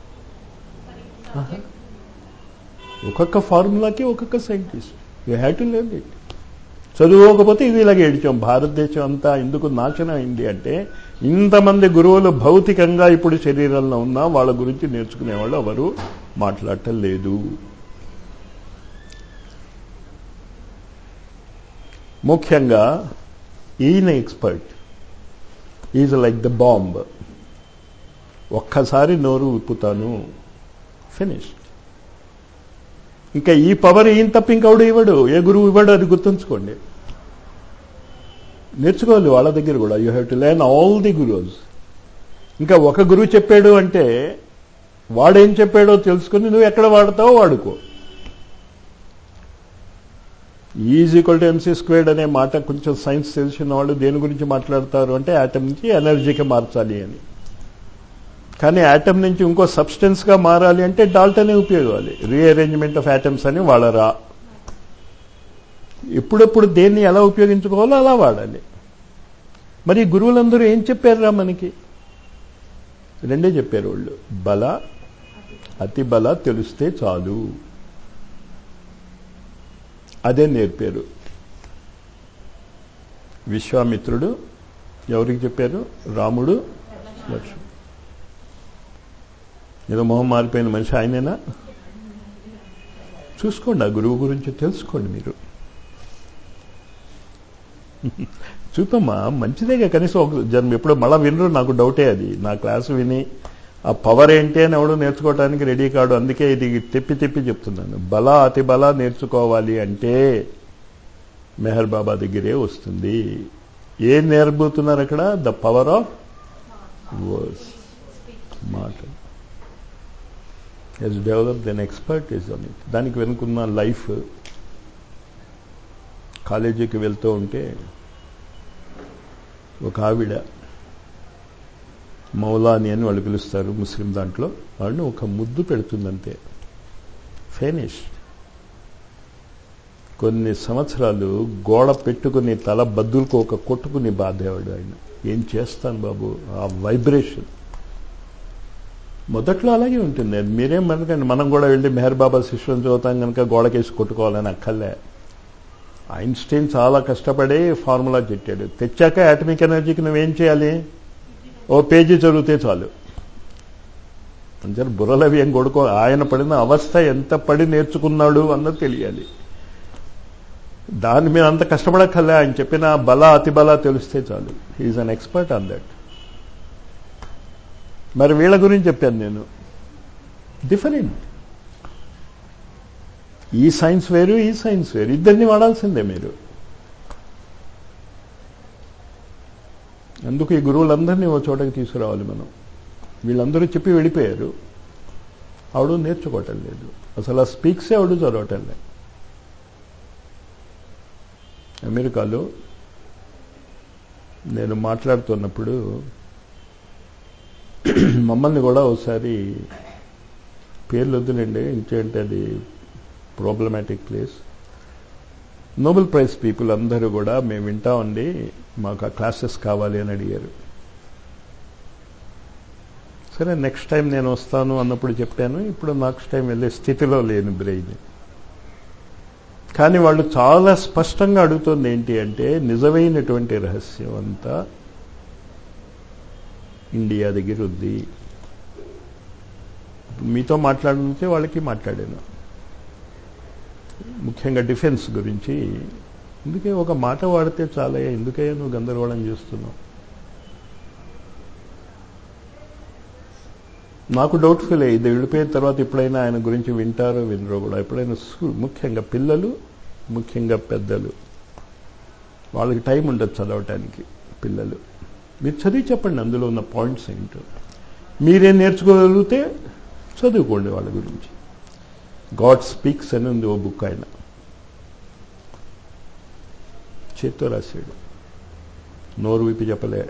ఒక్కొక్క ఫార్ములాకి ఒక్కొక్క scientist you have to learn it చదువుకోకపోతే ఇది ఇలాగే ఏడిచాం భారతదేశం అంతా ఎందుకు నాశనం అయింది అంటే ఇంతమంది గురువులు భౌతికంగా ఇప్పుడు శరీరంలో ఉన్నా వాళ్ళ గురించి నేర్చుకునేవాళ్ళు ఎవరు మాట్లాడటం లేదు ముఖ్యంగా ఈయన expert is like the bomb ఒక్కసారి నోరు విప్పుతాను ఫినిష్ ఇంకా ఈ పవర్ ఈయన తప్ప ఇంకెవడు ఇవ్వడు ఏ గురువు ఇవ్వడు అది గుర్తుంచుకోండి నేర్చుకోవాలి వాళ్ళ దగ్గర కూడా you have to learn all the గురువుస్ ఇంకా ఒక గురువు చెప్పాడు అంటే వాడేం చెప్పాడో తెలుసుకుని నువ్వు ఎక్కడ వాడతావో వాడుకో is equal to M C squared అనే మాట కొంచెం సైన్స్ తెలిసిన వాళ్ళు దేని గురించి మాట్లాడతారు అంటే యాటమ్ నుంచి ఎనర్జీకి మార్చాలి అని కానీ యాటమ్ నుంచి ఇంకో సబ్స్టెన్స్గా మారాలి అంటే డాల్టనే ఉపయోగాలి రీఅరేంజ్మెంట్ ఆఫ్ యాటమ్స్ అని వాడరా ఎప్పుడెప్పుడు దేన్ని ఎలా ఉపయోగించుకోవాలో అలా వాడాలి మరి గురువులందరూ ఏం చెప్పారురా మనకి రెండే చెప్పారు వాళ్ళు బల అతి బల తెలిస్తే చాలు అదే నేర్పారు విశ్వామిత్రుడు ఎవరికి చెప్పారు రాముడు లక్ష్మణుడు ఏదో మొహం మారిపోయిన మనిషి ఆయనేనా చూసుకోండి ఆ గురువు గురించి తెలుసుకోండి మీరు చూపమ్మా మంచిదేగా కనీసం ఒక జన్మ ఎప్పుడో మళ్ళా వినరు నాకు డౌటే అది నా క్లాసు విని ఆ పవర్ ఏంటి అని ఎవడు నేర్చుకోవడానికి రెడీ కాడు అందుకే ఇది తెప్పి తెప్పి చెప్తున్నాను బల అతి బల నేర్చుకోవాలి అంటే మెహర్ బాబా దగ్గరే వస్తుంది ఏం నేర్పుతున్నారు అక్కడ ద పవర్ ఆఫ్ వర్డ్స్ మాట he's develop then expert is on it దానికి వెనుకున్న లైఫ్ కాలేజీకి వెళ్తూ ఉంటే ఒక ఆవిడ మౌలాని అని వాళ్ళు పిలుస్తారు ముస్లిం దాంట్లో వాళ్ళని ఒక ముద్దు పెడుతుందంతే ఫినిష్ కొన్ని సంవత్సరాలు గోడ పెట్టుకుని తల బద్దులకు ఒక కొట్టుకుని బాధేవాడు ఆయన ఏం చేస్తాను బాబు ఆ వైబ్రేషన్ మొదట్లో అలాగే ఉంటుంది మీరేం మనకండి మనం కూడా వెళ్ళి మెహర్ బాబా శిష్యులను చదువుతాం కనుక గోడకేసి కొట్టుకోవాలని అక్కర్లే ఐన్స్టైన్ చాలా కష్టపడి ఫార్ములా చెప్పాడు తెచ్చాక యాటమిక్ ఎనర్జీకి నువ్వేం చేయాలి ఓ పేజీ చదివితే చాలు అంటే బుర్రలవి ఏం కొడుకో ఆయన పడిన అవస్థ ఎంత పడి నేర్చుకున్నాడు అన్నది తెలియాలి దాని మీద అంత కష్టపడక్కర్లే ఆయన చెప్పిన బల అతి బల తెలిస్తే చాలు he is an expert on that మరి వీళ్ళ గురించి చెప్పాను నేను డిఫరెంట్ ఈ సైన్స్ వేరు ఈ సైన్స్ వేరు ఇద్దరిని వాడాల్సిందే మీరు అందుకు ఈ గురువులందరినీ ఓ చోటకి తీసుకురావాలి మనం వీళ్ళందరూ చెప్పి వెళ్ళిపోయారు ఆవిడ నేర్చుకోవటం లేదు అసలు ఆ స్పీక్సే ఆవిడ చదవటం లేదు అమెరికాలో నేను మాట్లాడుతున్నప్పుడు మమ్మల్ని కూడా ఒకసారి పేర్లు వద్దులండి ఇంకేంటి అది problematic place Nobel prize people అందరూ కూడా మేము వింటామండి మాకు ఆ క్లాసెస్ కావాలి అని అడిగారు సరే నెక్స్ట్ టైం నేను వస్తాను అన్నప్పుడు చెప్పాను ఇప్పుడు నెక్స్ట్ టైం వెళ్ళే స్థితిలో లేను బ్రెయిన్ కానీ వాళ్ళు చాలా స్పష్టంగా అడుగుతుంది ఏంటి అంటే నిజమైనటువంటి రహస్యం అంతా ఇండియా దగ్గర ఉంది మీతో మాట్లాడితే వాళ్ళకి మాట్లాడాను ముఖ్యంగా డిఫెన్స్ గురించి ఎందుకే ఒక మాట వాడితే చాలా ఎందుకే నువ్వు గందరగోళం చేస్తున్నావు నాకు డౌట్ ఫీల్ అయ్యి ఇది వెళ్ళిపోయిన తర్వాత ఎప్పుడైనా ఆయన గురించి వింటారో వినరో కూడా ఎప్పుడైనా ముఖ్యంగా పిల్లలు ముఖ్యంగా పెద్దలు వాళ్ళకి టైం ఉండదు చదవటానికి పిల్లలు మీరు చదివి చెప్పండి అందులో ఉన్న పాయింట్స్ ఏంటో మీరేం నేర్చుకోగలిగితే చదువుకోండి వాళ్ళ గురించి గాడ్ స్పీక్స్ అని ఉంది ఓ బుక్ ఆయన చేత్తో రాశాడు నోరు విప్పి చెప్పలే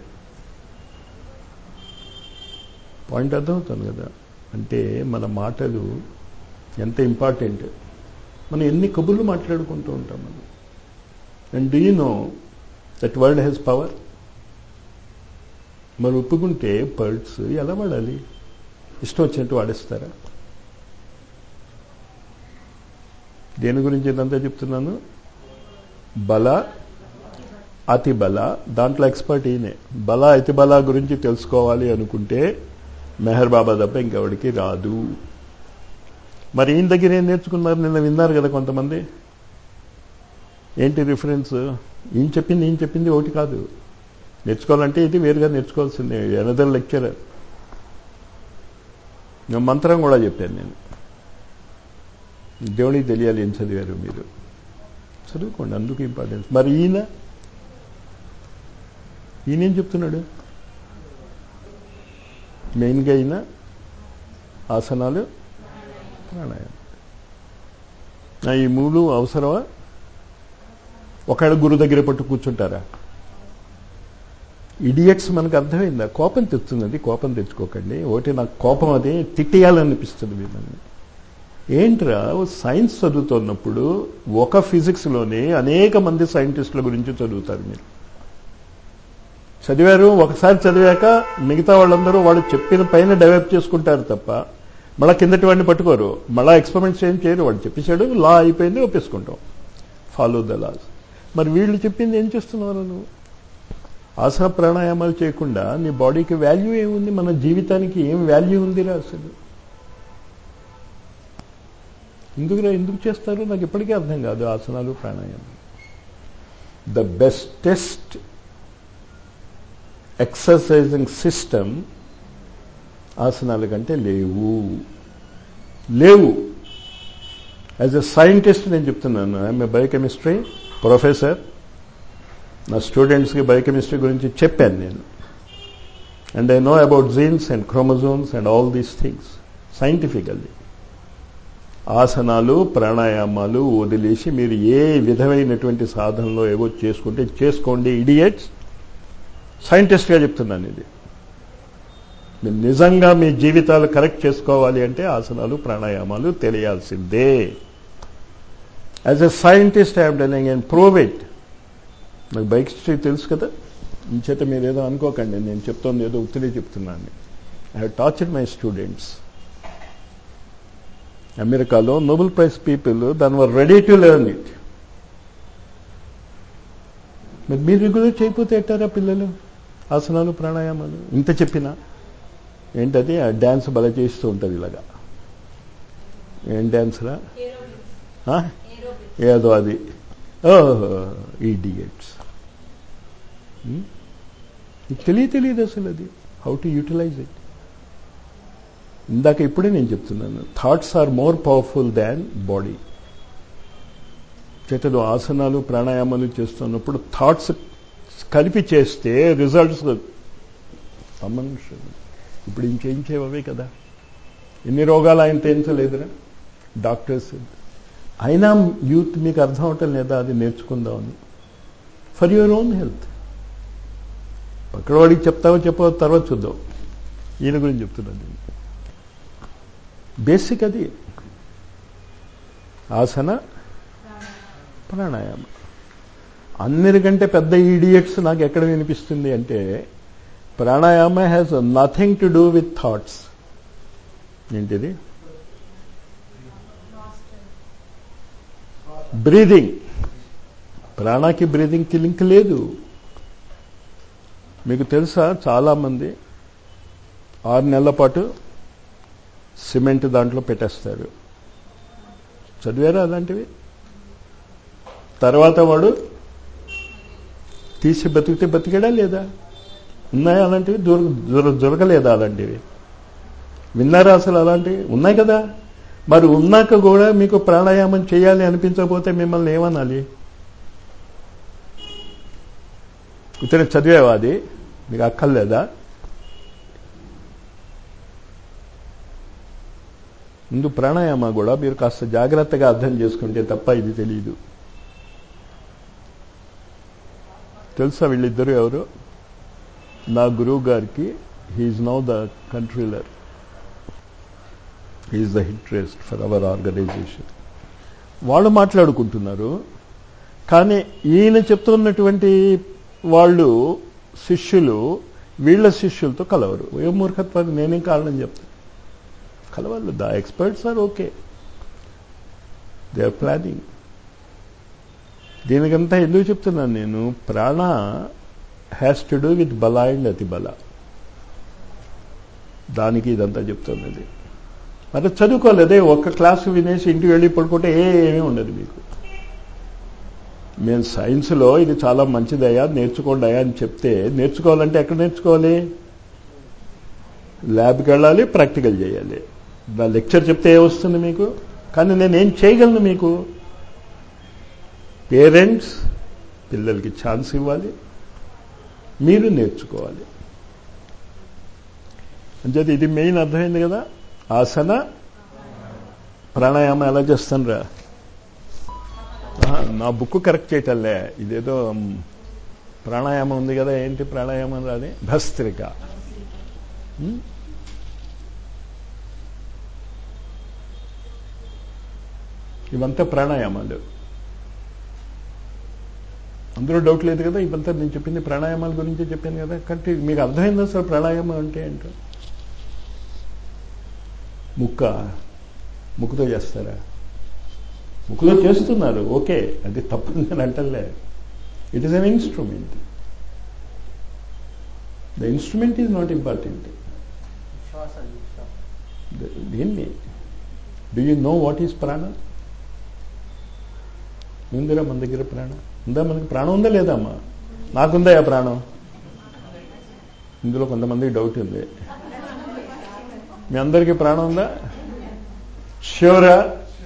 పాయింట్ అర్థమవుతుంది కదా అంటే మన మాటలు ఎంత ఇంపార్టెంట్ మనం ఎన్ని కబుర్లు మాట్లాడుకుంటూ ఉంటాం మనం and do you know that world has power మరి ఒప్పుకుంటే పర్డ్స్ ఎలా వాడాలి ఇష్టం వచ్చినట్టు వాడేస్తారా దేని గురించి ఇదంతా చెప్తున్నాను బల అతి బల దాంట్లో ఎక్స్పర్ట్ ఈయనే బల అతి బల గురించి తెలుసుకోవాలి అనుకుంటే మెహర్ బాబా తప్ప ఇంకెవడికి రాదు మరి ఈయన దగ్గర ఏం నేర్చుకున్నారు నిన్న విన్నారు కదా కొంతమంది ఏంటి రిఫరెన్స్ ఈయన చెప్పింది ఈయన చెప్పింది ఒకటి కాదు నేర్చుకోవాలంటే ఇది వేరుగా నేర్చుకోవాల్సిందే ఎనదర్ లెక్చరర్ మంత్రం కూడా చెప్పాను నేను దేవుడికి తెలియాలి ఏం చదివారు మీరు చదువుకోండి అందుకు ఇంపార్టెన్స్ మరి ఈయన ఈయనేం చెప్తున్నాడు మెయిన్గా ఈయన ఆసనాలు ప్రాణాయామం ఈ మూడు అవసరమా ఒకళ్ళ గురు దగ్గర పట్టు కూర్చుంటారా ఇడియట్స్ మనకు అర్థమైందా కోపం తెచ్చున్నది కోపం తెచ్చుకోకండి ఒకటి నాకు కోపం అదే తిట్టేయాలనిపిస్తుంది వీళ్ళని ఏంట్రా సైన్స్ చదువుతున్నప్పుడు ఒక ఫిజిక్స్లోనే అనేక మంది సైంటిస్టుల గురించి చదువుతారు మీరు చదివారు ఒకసారి చదివాక మిగతా వాళ్ళందరూ వాళ్ళు చెప్పిన పైన డెవలప్ చేసుకుంటారు తప్ప మళ్ళా కిందటి వాడిని పట్టుకోరు మళ్ళా ఎక్స్పెరిమెంట్స్ ఏం చేయరు వాడు చెప్పేశాడు లా అయిపోయింది ఒప్పేసుకుంటాం ఫాలో ద లాస్ మరి వీళ్ళు చెప్పింది ఏం చేస్తున్నారు నువ్వు ఆసన ప్రాణాయామాలు చేయకుండా నీ బాడీకి వాల్యూ ఏముంది మన జీవితానికి ఏం వాల్యూ ఉందిరా అసలు ఎందుకురా ఎందుకు చేస్తారు నాకు ఇప్పటికీ అర్థం కాదు ఆసనాలు ప్రాణాయామం ద బెస్టెస్ట్ ఎక్సర్సైజింగ్ సిస్టమ్ ఆసనాల కంటే లేవు లేవు యాజ్ ఎ సైంటిస్ట్ నేను చెప్తున్నాను ఐఎమ్ ఏ బయోకెమిస్ట్రీ ప్రొఫెసర్ నా స్టూడెంట్స్కి బయోకెమిస్ట్రీ గురించి చెప్పాను నేను and I know about genes and chromosomes and all these things scientifically ఆసనాలు ప్రాణాయామాలు వదిలేసి మీరు ఏ విధమైనటువంటి సాధనలో ఏవో చేసుకుంటే చేసుకోండి ఇడియట్స్ సైంటిస్ట్గా చెప్తున్నాను ఇది మీరు నిజంగా మీ జీవితాలు కరెక్ట్ చేసుకోవాలి అంటే ఆసనాలు ప్రాణాయామాలు తెలియాల్సిందే as a scientist I'm telling and prove it నాకు బైక్ హిస్టరీ తెలుసు కదా ఇంచేత మీరు ఏదో అనుకోకండి నేను చెప్తోంది ఏదో ఉత్తిడే చెప్తున్నాను I have torture my students అమెరికాలో నోబెల్ ప్రైజ్ పీపుల్ దాని were ready to learn it మరి మీరు రెగ్యులర్ చేయకపోతే ఎట్టారా పిల్లలు ఆసనాలు ప్రాణాయామాలు ఇంత చెప్పినా ఏంటది ఆ డ్యాన్స్ బల చేస్తూ ఉంటుంది ఇలాగా ఏం డ్యాన్స్రా ఏదో అది ఈడియట్స్ తెలియ తెలియదు అసలు అది హౌ టు యూటిలైజ్ ఇట్ ఇందాక ఇప్పుడే నేను చెప్తున్నాను thoughts are more powerful than body చేతలు ఆసనాలు ప్రాణాయామాలు చేస్తున్నప్పుడు థాట్స్ కలిపి చేస్తే రిజల్ట్స్ సంబంధం ఇప్పుడు ఇంకేంచేవే కదా ఎన్ని రోగాలు ఆయన తేల్చలేదురా డాక్టర్స్ అయినా యూత్ మీకు అర్థం అవటం లేదా అది నేర్చుకుందామని ఫర్ యువర్ ఓన్ హెల్త్ పక్కన వాడికి చెప్తావో చెప్పో తర్వాత చూద్దాం ఈయన గురించి చెప్తున్నాను బేసిక్ అది ఆసన ప్రాణాయామ అన్నిటికంటే పెద్ద ఈడియట్స్ నాకు ఎక్కడ వినిపిస్తుంది అంటే pranayama has nothing to do with thoughts ఏంటిది బ్రీదింగ్ ప్రాణాకి బ్రీదింగ్కి లింక్ లేదు మీకు తెలుసా చాలామంది ఆరు నెలల పాటు సిమెంట్ దాంట్లో పెట్టేస్తారు చదివారా అలాంటివి తర్వాత వాడు తీసి బతికితే బతికాడా లేదా ఉన్నాయా అలాంటివి దొర దొర దొరకలేదా అలాంటివి విన్నారా అసలు అలాంటివి ఉన్నాయి కదా మరి ఉన్నాక కూడా మీకు ప్రాణాయామం చేయాలి అనిపించకపోతే మిమ్మల్ని ఏమనాలి ఇతను చదివేవా అది మీకు అక్కర్లేదా ముందు ప్రాణాయామ కూడా మీరు కాస్త జాగ్రత్తగా అర్థం చేసుకుంటే తప్ప ఇది తెలియదు తెలుసా వీళ్ళిద్దరు ఎవరు నా గురువు గారికి he's now the controller he's the interest for our organisation వాళ్ళు మాట్లాడుకుంటున్నారు కానీ ఈయన చెప్తున్నటువంటి వాళ్ళు శిష్యులు వీళ్ళ శిష్యులతో కలవరు ఏ మూర్ఖత్వానికి నేనేం కారణం చెప్తాను కలవాలి the experts are okay they are planning దీనికంతా ఎందుకు చెప్తున్నాను నేను prana has to do with బల అండ్ అతి బల దానికి ఇదంతా చెప్తున్నది మరి చదువుకోలేదే ఒక్క క్లాసు వినేసి ఇంటికి వెళ్ళి పడుకుంటే ఏమీ ఉండదు మీకు మేము సైన్స్లో ఇది చాలా మంచిదయ్యా నేర్చుకోండి అయ్యా అని చెప్తే నేర్చుకోవాలంటే ఎక్కడ నేర్చుకోవాలి ల్యాబ్కి వెళ్ళాలి ప్రాక్టికల్ చేయాలి నా లెక్చర్ చెప్తే ఏమొస్తుంది మీకు కానీ నేనేం చేయగలను మీకు పేరెంట్స్ పిల్లలకి ఛాన్స్ ఇవ్వాలి మీరు నేర్చుకోవాలి అంచేది ఇది మెయిన్ అర్థమైంది కదా ఆసన ప్రాణాయామం ఎలా చేస్తాను రా నా బుక్ కరెక్ట్ చేయటంలే ఇదేదో ప్రాణాయామం ఉంది కదా ఏంటి ప్రాణాయామం రాని భస్త్రిక ఇవంతా ప్రాణాయామాలు అందరూ డౌట్ లేదు కదా ఇవంతా నేను చెప్పింది ప్రాణాయామాల గురించి చెప్పాను కదా కాబట్టి మీకు అర్థమైందా సార్ ప్రాణాయామం అంటే ఏంటో ముక్క ముక్కుతో చేస్తారా ముక్కులో చేస్తున్నారు ఓకే అది తప్పని నేను అంటలే it is an instrument the instrument is not important శ్వాస శ్వాస దీన్ని do you know what is prana ఉందిరా మన దగ్గర ప్రాణం ఉందా మనకి ప్రాణం ఉందా లేదా అమ్మా నాకుందా ఆ ప్రాణం ఇందులో కొంతమందికి డౌట్ ఉంది మీ అందరికీ ప్రాణం ఉందా ష్యూరా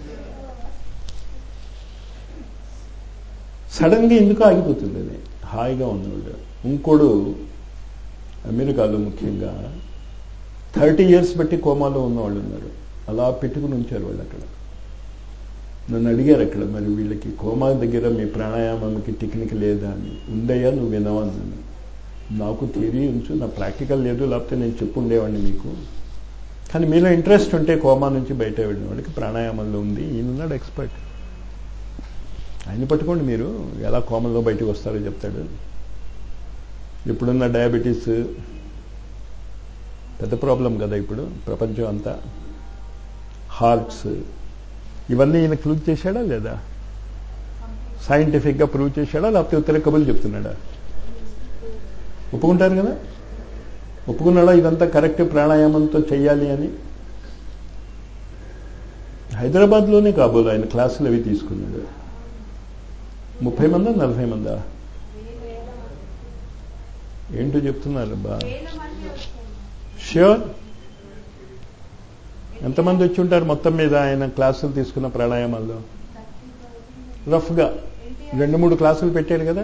సడన్గా ఎందుకు ఆగిపోతుంది అది హాయిగా ఉన్నవాడు ఇంకోడు అమెరికాలో ముఖ్యంగా థర్టీ ఇయర్స్ బట్టి కోమాలో ఉన్నవాళ్ళు ఉన్నారు అలా పెట్టుకుని ఉంచారు వాళ్ళు అక్కడ నన్ను అడిగారు అక్కడ మరి వీళ్ళకి కోమా దగ్గర మీ ప్రాణాయామంకి టెక్నిక్ లేదా అని ఉందయ్యా నువ్వు వినవా అన్నాను నాకు థియరీ ఉంచు నా ప్రాక్టికల్ లేదు లేకపోతే నేను చెప్పు ఉండేవాడిని మీకు కానీ మీలో ఇంట్రెస్ట్ ఉంటే కోమా నుంచి బయట వెళ్ళిన వాడికి ప్రాణాయామంలో ఉంది ఈయనున్నాడు ఎక్స్పర్ట్ ఆయన పట్టుకోండి మీరు ఎలా కోమల్లో బయటకు వస్తారో చెప్తాడు ఇప్పుడున్న డయాబెటీస్ పెద్ద ప్రాబ్లం కదా ఇప్పుడు ప్రపంచం అంతా హార్ట్స్ ఇవన్నీ ఈయన ప్రూవ్ చేశాడా లేదా సైంటిఫిక్గా ప్రూవ్ చేశాడా లేకపోతే ఉత్తర కబులు చెప్తున్నాడా ఒప్పుకుంటారు కదా ఒప్పుకున్నాడా ఇదంతా కరెక్ట్ ప్రాణాయామంతో చెయ్యాలి అని హైదరాబాద్లోనే కాబోలు ఆయన క్లాసులు అవి తీసుకున్నాడు ముప్పై మందా నలభై మందా ఏంటో చెప్తున్నారు బా ష్యూర్ ఎంతమంది వచ్చి ఉంటారు మొత్తం మీద ఆయన క్లాసులు తీసుకున్న ప్రాణాయామాల్లో రఫ్గా రెండు మూడు క్లాసులు పెట్టాడు కదా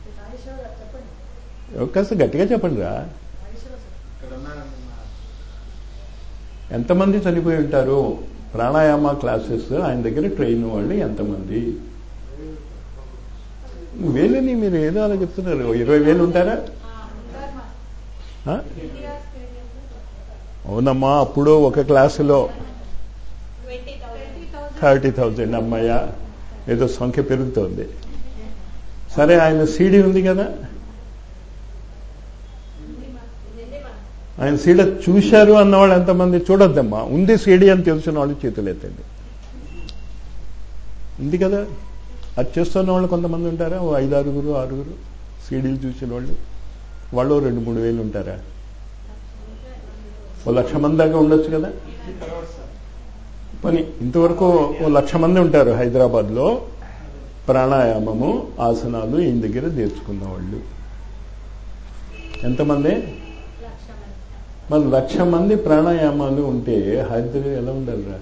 కాస్త గట్టిగా చెప్పండి రా ఇక్కడ ఉన్నారండి మా ఎంతమంది చనిపోయి ఉంటారు ప్రాణాయామ క్లాసెస్ ఆయన దగ్గర ట్రైన్ వాళ్ళు ఎంతమంది వేలని మీరు ఏదో అలా చెప్తున్నారు ఇరవై వేలు ఉంటారా ఆ? అవునమ్మా అప్పుడు ఒక క్లాసులో థర్టీ థౌజండ్ అమ్మాయ ఏదో సంఖ్య పెరుగుతోంది సరే ఆయన సీడీ ఉంది కదా ఆయన సీడ చూశారు అన్నవాళ్ళు ఎంతమంది చూడొద్దమ్మా ఉంది సీడీ అని తెలిసిన వాళ్ళు చేతులు ఎత్తండి ఉంది కదా అది చేస్తున్న వాళ్ళు కొంతమంది ఉంటారా ఓ ఐదు ఆరుగురు ఆరుగురు సీడీలు చూసిన వాళ్ళు వాళ్ళు రెండు మూడు వేలు ఉంటారా ఓ లక్ష మంది దాకా ఉండొచ్చు కదా పని ఇంతవరకు ఓ లక్ష మంది ఉంటారు హైదరాబాద్లో ప్రాణాయామము ఆసనాలు ఈయన దగ్గర నేర్చుకున్న వాళ్ళు ఎంతమంది మరి లక్ష మంది ప్రాణాయామాలు ఉంటే హైదరాబాద్ ఎలా ఉండాలిరా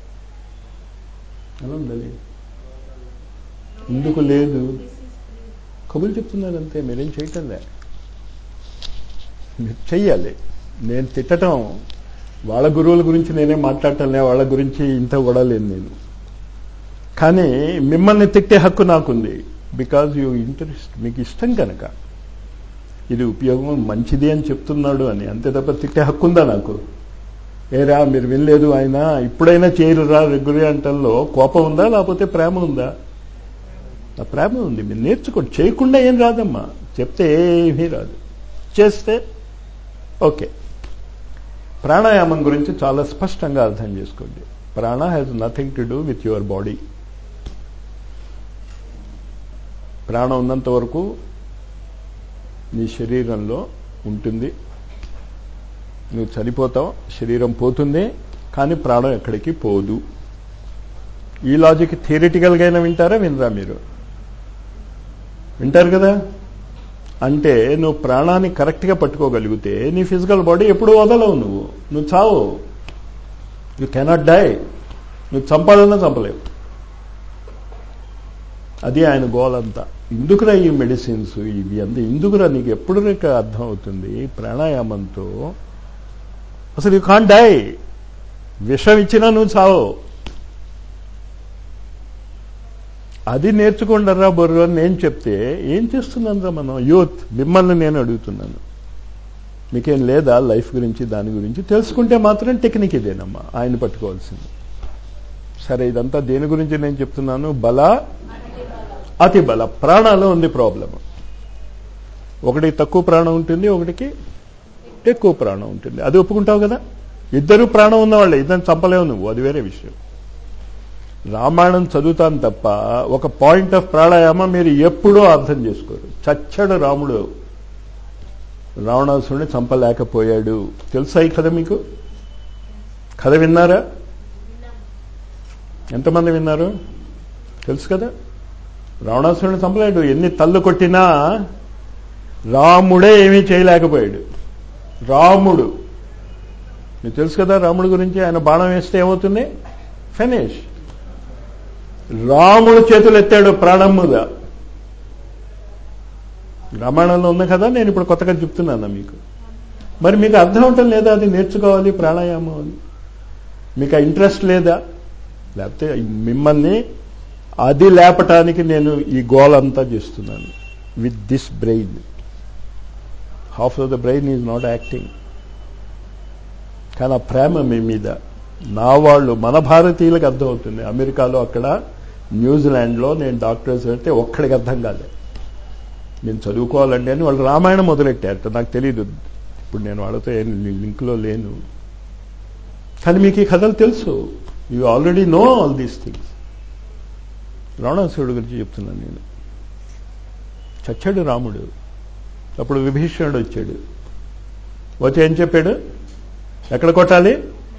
ఎలా ఉండాలి ఎందుకు లేదు కబులు చెప్తున్నారు అంతే మీరేం చేయటంలే మీరు చెయ్యాలి నేను తిట్టడం వాళ్ళ గురువుల గురించి నేనే మాట్లాడటంలే వాళ్ళ గురించి ఇంత కూడా లేదు నేను కానీ మిమ్మల్ని తిట్టే హక్కు నాకుంది బికాజ్ యూ ఇంట్రెస్ట్ మీకు ఇష్టం కనుక ఇది ఉపయోగం మంచిది అని చెప్తున్నాడు అని అంతే తప్ప తిట్టే హక్కు ఉందా నాకు ఏరా మీరు వినలేదు ఆయన ఇప్పుడైనా చేయరురా రెగ్యులర్ అంటల్లో కోపం ఉందా లేకపోతే ప్రేమ ఉందా ఆ ప్రేమ ఉంది మీరు నేర్చుకోండి చేయకుండా ఏం రాదమ్మా చెప్తే ఏమీ రాదు చేస్తే ఓకే ప్రాణాయామం గురించి చాలా స్పష్టంగా అర్థం చేసుకోండి prana has nothing to do with your body ప్రాణం ఉన్నంత వరకు నీ శరీరంలో ఉంటుంది నువ్వు చనిపోతావు శరీరం పోతుంది కానీ ప్రాణం ఎక్కడికి పోదు ఈ లాజిక్ థియరిటికల్గా అయినా వింటారా వినరా మీరు వింటారు కదా అంటే నువ్వు ప్రాణాన్ని కరెక్ట్గా పట్టుకోగలిగితే నీ ఫిజికల్ బాడీ ఎప్పుడు వదలవు నువ్వు నువ్వు చావు యు కెనాట్ డై నువ్వు చంపాలన్నా చంపలేవు అది ఆయన గోల్ అంతా ఎందుకురా ఈ మెడిసిన్స్ ఇవి అంతా ఎందుకురా నీకు ఎప్పుడు రేక అర్థం అవుతుంది ప్రాణాయామంతో అసలు యూ కాన్ డై విషం ఇచ్చినా నువ్వు చావు అది నేర్చుకోండరా బొర్రు అని నేను చెప్తే ఏం చేస్తున్నాను మనం యూత్ మిమ్మల్ని నేను అడుగుతున్నాను మీకేం లేదా లైఫ్ గురించి దాని గురించి తెలుసుకుంటే మాత్రం టెక్నిక్ ఇదేనమ్మా ఆయన పట్టుకోవాల్సింది సరే ఇదంతా దేని గురించి నేను చెప్తున్నాను బల అతి బల ప్రాణాలో ఉంది ప్రాబ్లం ఒకటి తక్కువ ప్రాణం ఉంటుంది ఒకటికి ఎక్కువ ప్రాణం ఉంటుంది అది ఒప్పుకుంటావు కదా ఇద్దరు ప్రాణం ఉన్నవాళ్ళే ఇద్దరు చంపలేవు నువ్వు అది వేరే విషయం రామాయణం చదువుతాను తప్ప ఒక పాయింట్ ఆఫ్ ప్రాణాయామ మీరు ఎప్పుడూ అర్థం చేసుకోరు చచ్చడు రాముడు రావణాసురుని చంపలేకపోయాడు తెలుసా ఈ కథ మీకు కథ విన్నారా ఎంతమంది విన్నారు తెలుసు కదా రావణాసురుని చంపలేడు ఎన్ని తల్లు కొట్టినా రాముడే ఏమీ చేయలేకపోయాడు రాముడు మీకు తెలుసు కదా రాముడి గురించి ఆయన బాణం వేస్తే ఏమవుతుంది ఫినిష్ రాముడు చేతులు ఎత్తాడు ప్రాణం మీద రామాయణంలో ఉంది కదా నేను ఇప్పుడు కొత్తగా చెప్తున్నాను మీకు మరి మీకు అర్థం అవటం లేదా అది నేర్చుకోవాలి ప్రాణాయామం అని మీకు ఆ ఇంట్రెస్ట్ లేదా లేకపోతే మిమ్మల్ని అది లేపటానికి నేను ఈ గోల్ అంతా చేస్తున్నాను with this brain half of the brain is not acting కానీ ఆ ప్రేమ మీ మీద నా వాళ్ళు మన భారతీయులకు అర్థమవుతుంది అమెరికాలో అక్కడ న్యూజిలాండ్లో నేను డాక్టర్స్ వెళ్తే ఒక్కడికి అర్థం కాలే నేను చదువుకోవాలండి అని వాళ్ళు రామాయణం మొదలెట్టారు నాకు తెలియదు ఇప్పుడు నేను వాళ్ళతో ఏం లింక్లో లేను కానీ మీకు ఈ కథలు తెలుసు you already know all these things రావణాసురుడు గురించి చెప్తున్నాను నేను చచ్చాడు రాముడు అప్పుడు విభీషణుడు వచ్చాడు వచ్చి ఏం చెప్పాడు ఎక్కడ కొట్టాలి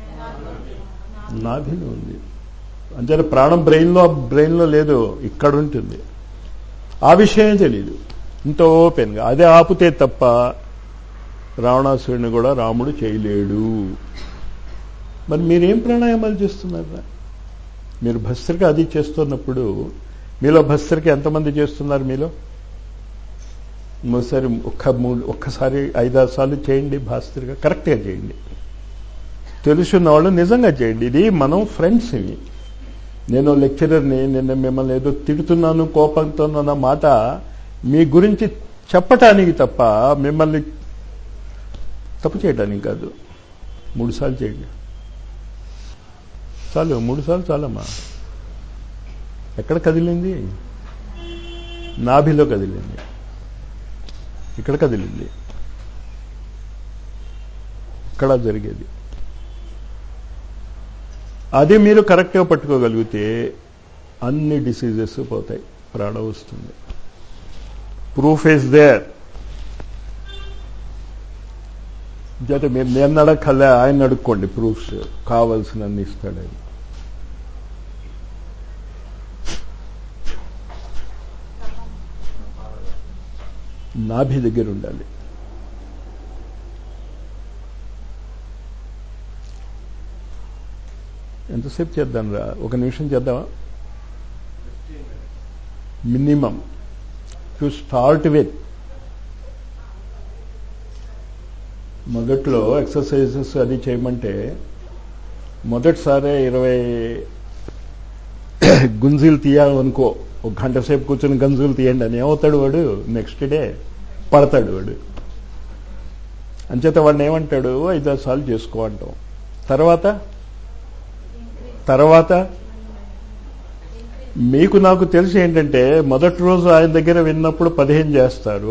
నాభిలో ఉంది అంటే ప్రాణం బ్రెయిన్లో బ్రెయిన్లో లేదు ఇక్కడ ఉంటుంది ఆ విషయమే తెలియదు ఇంత ఓపెన్గా అదే ఆపుతే తప్ప రావణాసురుడిని కూడా రాముడు చేయలేడు మరి మీరేం ప్రాణాయామాలు చేస్తున్నారా మీరు భస్త్రిక అది చేస్తున్నప్పుడు మీలో భస్త్రిక ఎంతమంది చేస్తున్నారు మీలో ఒకసారి ఒక్క మూడు ఒక్కసారి ఐదారు సార్లు చేయండి భాస్త్రిక కరెక్ట్గా చేయండి తెలుసున్న వాళ్ళు నిజంగా చేయండి ఇది మనం ఫ్రెండ్స్ ఇవి నేను లెక్చరర్ని నేను మిమ్మల్ని ఏదో తిడుతున్నాను కోపంతో అన్న మాట మీ గురించి చెప్పటానికి తప్ప మిమ్మల్ని తప్పు చేయడానికి కాదు మూడు సార్లు చేయండి చాలు మూడు సార్లు చాలమ్మా ఎక్కడ కదిలింది నాభిలో కదిలింది ఇక్కడ కదిలింది ఇక్కడ జరిగేది అది మీరు కరెక్ట్గా పట్టుకోగలిగితే అన్ని డిసీజెస్ పోతాయి ప్రాణం వస్తుంది ప్రూఫ్ ఇస్ దేర్ జత మీరు నేను అడగలే ఆయన అడుక్కోండి ప్రూఫ్స్ కావాల్సినన్ని ఇస్తాడని నాభి దగ్గర ఉండాలి ఎంతసేపు చేద్దాం రా ఒక నిమిషం చేద్దామా మినిమం టు స్టార్ట్ విత్ మొదట్లో ఎక్సర్సైజెస్ అది చేయమంటే మొదటిసారే ఇరవై గుంజీలు తీయాలనుకో ఒక గంట సేపు కూర్చొని గంజులు తీయండి అని ఏమవుతాడు వాడు నెక్స్ట్ డే పడతాడు వాడు అంచేత వాడిని ఏమంటాడు ఐదారు సార్లు చేసుకో అంటాం తర్వాత తర్వాత మీకు నాకు తెలిసి ఏంటంటే మొదటి రోజు ఆయన దగ్గర విన్నప్పుడు పదిహేను చేస్తారు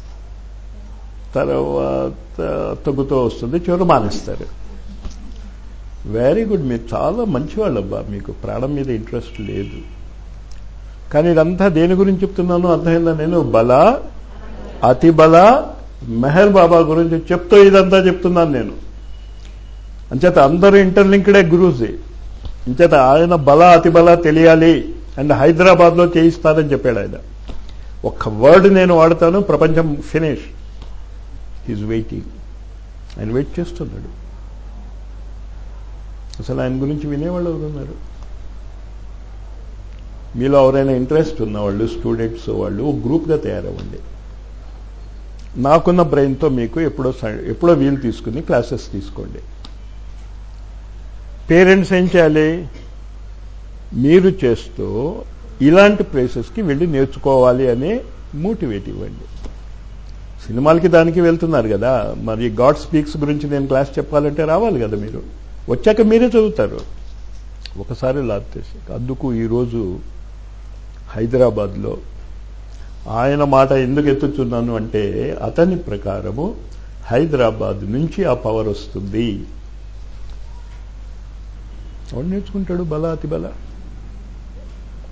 తర్వాత తగ్గుతూ వస్తుంది చివరి మానేస్తారు వెరీ గుడ్ మీరు చాలా మంచివాళ్ళబ్బా మీకు ప్రాణం మీద ఇంట్రెస్ట్ లేదు కానీ ఇదంతా దేని గురించి చెప్తున్నాను అర్థమైందా నేను బల అతి బల మెహర్ బాబా గురించి చెప్తూ ఇదంతా చెప్తున్నాను నేను అంచేత అందరూ ఇంటర్లింక్డే గురూజీ ఇంచేత ఆయన బల అతి బల తెలియాలి అండ్ హైదరాబాద్లో చేయిస్తానని చెప్పాడు ఆయన ఒక్క వర్డ్ నేను వాడతాను ప్రపంచం ఫినిష్ ఈజ్ వెయిటింగ్ ఆయన వెయిట్ చేస్తున్నాడు అసలు ఆయన గురించి వినేవాళ్ళు ఎవరు ఉన్నారు మీలో ఎవరైనా ఇంట్రెస్ట్ ఉన్నవాళ్ళు స్టూడెంట్స్ వాళ్ళు ఒక గ్రూప్గా తయారవ్వండి నాకున్న బ్రెయిన్తో మీకు ఎప్పుడో ఎప్పుడో వీలు తీసుకుని క్లాసెస్ తీసుకోండి పేరెంట్స్ ఏం చేయాలి మీరు చేస్తూ ఇలాంటి ప్లేసెస్కి వెళ్ళి నేర్చుకోవాలి అనే మోటివేట్ ఇవ్వండి సినిమాలకి దానికి వెళ్తున్నారు కదా మరి గాడ్ స్పీక్స్ గురించి నేను క్లాస్ చెప్పాలంటే రావాలి కదా మీరు వచ్చాక మీరే చదువుతారు ఒకసారి లాభేసి అందుకు ఈరోజు హైదరాబాద్లో ఆయన మాట ఎందుకు ఎత్తుతున్నాను అంటే అతని ప్రకారము హైదరాబాద్ నుంచి ఆ పవర్ వస్తుంది ఎవడు నేర్చుకుంటాడు బల అతి బల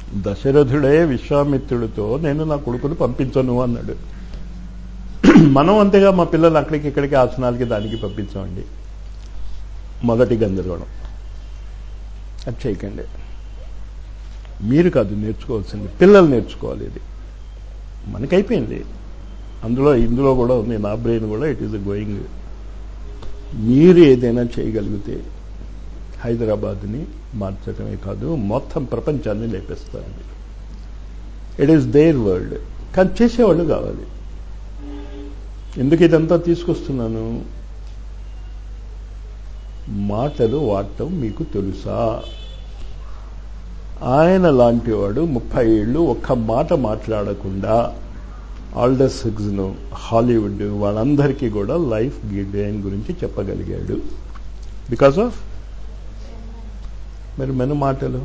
దశరథుడే విశ్వామిత్రుడితో నేను నా కొడుకును పంపించను అన్నాడు మనం అంతేగా మా పిల్లలు అక్కడికి ఇక్కడికి ఆసనాలకి దానికి పంపించామండి మొదటి గందరగోళం అది చేయకండి మీరు కాదు నేర్చుకోవాల్సింది పిల్లలు నేర్చుకోవాలి ఇది మనకైపోయింది అందులో ఇందులో కూడా ఉంది నా బ్రెయిన్ కూడా ఇట్ ఈస్ గోయింగ్ మీరు ఏదైనా చేయగలిగితే హైదరాబాద్ని మార్చడమే కాదు మొత్తం ప్రపంచాన్ని లేపేస్తారు మీరు ఇట్ ఈస్ దేర్ వరల్డ్ కానీ చేసేవాళ్ళు కావాలి ఎందుకు ఇదంతా తీసుకొస్తున్నాను మాటలు వాడటం మీకు తెలుసా ఆయన లాంటివాడు ముప్పై ఏళ్ళు ఒక్క మాట మాట్లాడకుండా ఆల్డర్ సిగ్స్ను హాలీవుడ్ వాళ్ళందరికీ కూడా లైఫ్ గెయిన్ గురించి చెప్పగలిగాడు బికాస్ ఆఫ్ మరి మెను మాటలు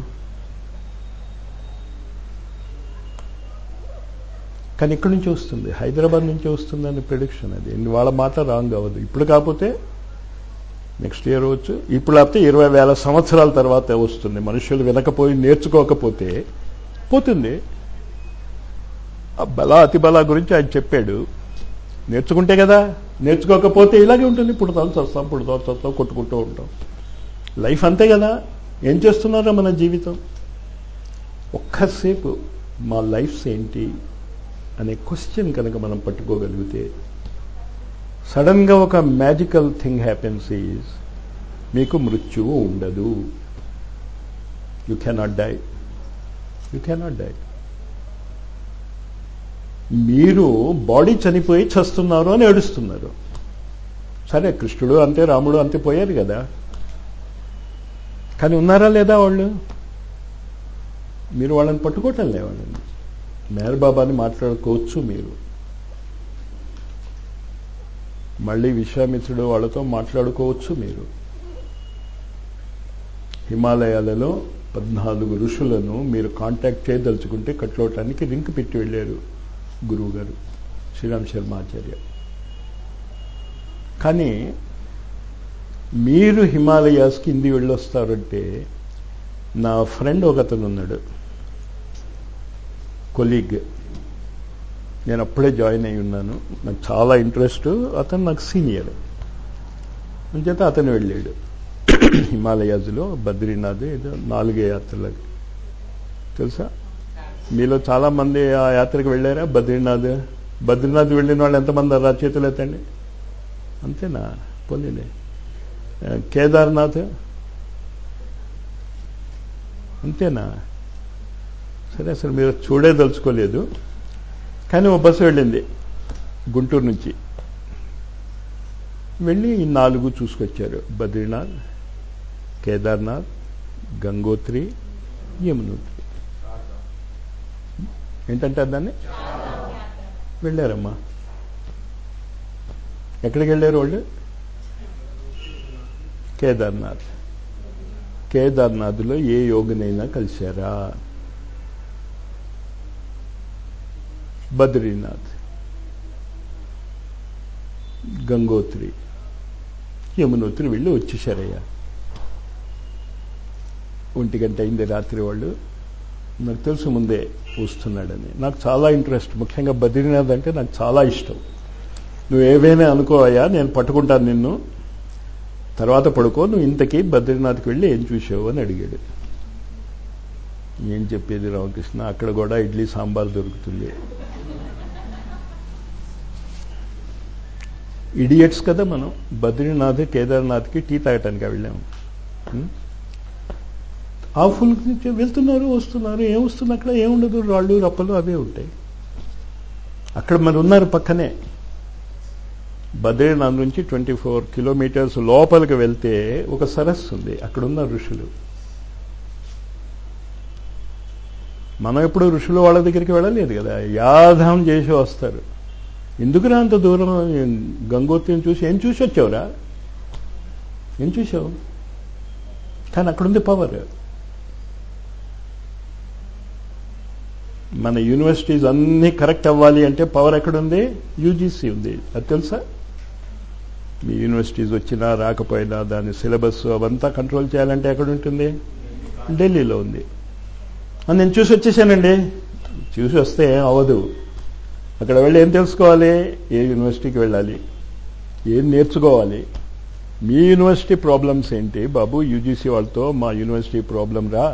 కానీ ఇక్కడి నుంచి వస్తుంది హైదరాబాద్ నుంచి వస్తుందని ప్రిడిక్షన్ అది వాళ్ళ మాట రాంగ్ అవ్వదు ఇప్పుడు కాకపోతే నెక్స్ట్ ఇయర్ వచ్చు ఇప్పుడు లేకపోతే ఇరవై వేల సంవత్సరాల తర్వాత వస్తుంది మనుషులు వినకపోయి నేర్చుకోకపోతే పోతుంది ఆ బల అతి బల గురించి ఆయన చెప్పాడు నేర్చుకుంటే కదా నేర్చుకోకపోతే ఇలాగే ఉంటుంది పుడతాం చస్తాం పుడతాం చస్తాం కొట్టుకుంటూ ఉంటాం లైఫ్ అంతే కదా ఏం చేస్తున్నారో మన జీవితం ఒక్కసేపు మా లైఫ్స్ ఏంటి అనే క్వశ్చన్ కనుక మనం పట్టుకోగలిగితే సడన్గా ఒక మ్యాజికల్ థింగ్ హ్యాపెన్స్ ఈజ్ మీకు మృత్యువు ఉండదు you cannot die you cannot die మీరు బాడీ చనిపోయి చస్తున్నారు అని ఏడుస్తున్నారు సరే కృష్ణుడు అంతే రాముడు అంతే పోయారు కదా కానీ ఉన్నారా లేదా వాళ్ళు మీరు వాళ్ళని పట్టుకోవటం లేవాళ్ళని మేరబాబాని మాట్లాడుకోవచ్చు మీరు మళ్ళీ విశ్వామిత్రుడు వాళ్ళతో మాట్లాడుకోవచ్చు మీరు హిమాలయాలలో పద్నాలుగు ఋషులను మీరు కాంటాక్ట్ చేయదలుచుకుంటే కట్లోటానికి లింక్ పెట్టి వెళ్ళారు గురువు గారు శ్రీరామ్ శర్మ ఆచార్య కానీ మీరు హిమాలయాస్ కింది వెళ్ళొస్తారంటే నా ఫ్రెండ్ ఒక అతను ఉన్నాడు కొలీగ్ నేను అప్పుడే జాయిన్ అయి ఉన్నాను నాకు చాలా ఇంట్రెస్ట్ అతను నాకు సీనియర్ అంచేత అతను వెళ్ళాడు హిమాలయాస్లో బద్రీనాథ్ ఏదో నాలుగే యాత్రలకు తెలుసా మీలో చాలా మంది ఆ యాత్రకు వెళ్ళారా బద్రీనాథ్ బద్రీనాథ్ వెళ్ళిన వాళ్ళు ఎంతమంది రా చేతులు ఎత్తండి అంతేనా పోనీలే కేదార్నాథ్ అంతేనా సరే అసలు మీరు చూడేదలుచుకోలేదు కానీ ఓ బస్సు వెళ్ళింది గుంటూరు నుంచి వెళ్ళి ఈ నాలుగు చూసుకొచ్చారు బద్రీనాథ్ కేదార్నాథ్ గంగోత్రి యమునోత్రి ఏంటంటే దాన్ని వెళ్ళారమ్మా ఎక్కడికి వెళ్ళారు వాళ్ళు కేదార్నాథ్ కేదార్నాథ్లో ఏ యోగినైనా కలిశారా బద్రీనాథ్ గంగోత్రి యమునోత్రి వెళ్ళి వచ్చేసారయ్యా ఒంటి గంట అయింది రాత్రి వాళ్ళు నాకు తెలుసు ముందే వస్తున్నాడని నాకు చాలా ఇంట్రెస్ట్ ముఖ్యంగా బద్రీనాథ్ అంటే నాకు చాలా ఇష్టం నువ్వు ఏవైనా అనుకోవయ్యా నేను పట్టుకుంటాను నిన్ను తర్వాత పడుకో నువ్వు ఇంతకీ బద్రీనాథ్కి వెళ్ళి ఏం చూసావు అని అడిగాడు ఏం చెప్పేది రామకృష్ణ అక్కడ కూడా ఇడ్లీ సాంబార్ దొరుకుతుంది ఇడియట్స్ కదా మనం బద్రీనాథ్ కేదార్నాథ్కి టీ తాగటానికి వెళ్ళాము ఆ ఫుల్ వెళ్తున్నారు వస్తున్నారు ఏం వస్తుంది అక్కడ ఏముండదు రాళ్ళు రప్పలు అవే ఉంటాయి అక్కడ మరి ఉన్నారు పక్కనే బద్రీనాథ్ నుంచి ట్వంటీ ఫోర్ కిలోమీటర్స్ లోపలికి వెళ్తే ఒక సరస్సు ఉంది అక్కడ ఉన్న ఋషులు మనం ఎప్పుడు ఋషులు వాళ్ళ దగ్గరికి వెళ్ళలేదు కదా యాధాం చేసి వస్తారు ఎందుకురా అంత దూరం గంగోత్రిని చూసి ఏం చూసి వచ్చావురా ఏం చూసావు కానీ అక్కడుంది పవర్ మన యూనివర్సిటీస్ అన్నీ కరెక్ట్ అవ్వాలి అంటే పవర్ ఎక్కడుంది యూజీసీ ఉంది అది తెలుసా మీ యూనివర్సిటీస్ వచ్చినా రాకపోయినా దాని సిలబస్ అవంతా కంట్రోల్ చేయాలంటే ఎక్కడ ఉంటుంది ఢిల్లీలో ఉంది అని నేను చూసి వచ్చేసానండి చూసి వస్తే ఏం అవ్వదు అక్కడ వెళ్ళి ఏం తెలుసుకోవాలి ఏ యూనివర్సిటీకి వెళ్ళాలి ఏం నేర్చుకోవాలి మీ యూనివర్సిటీ ప్రాబ్లమ్స్ ఏంటి బాబు యూజీసీ వాళ్ళతో మా యూనివర్సిటీ ప్రాబ్లం రా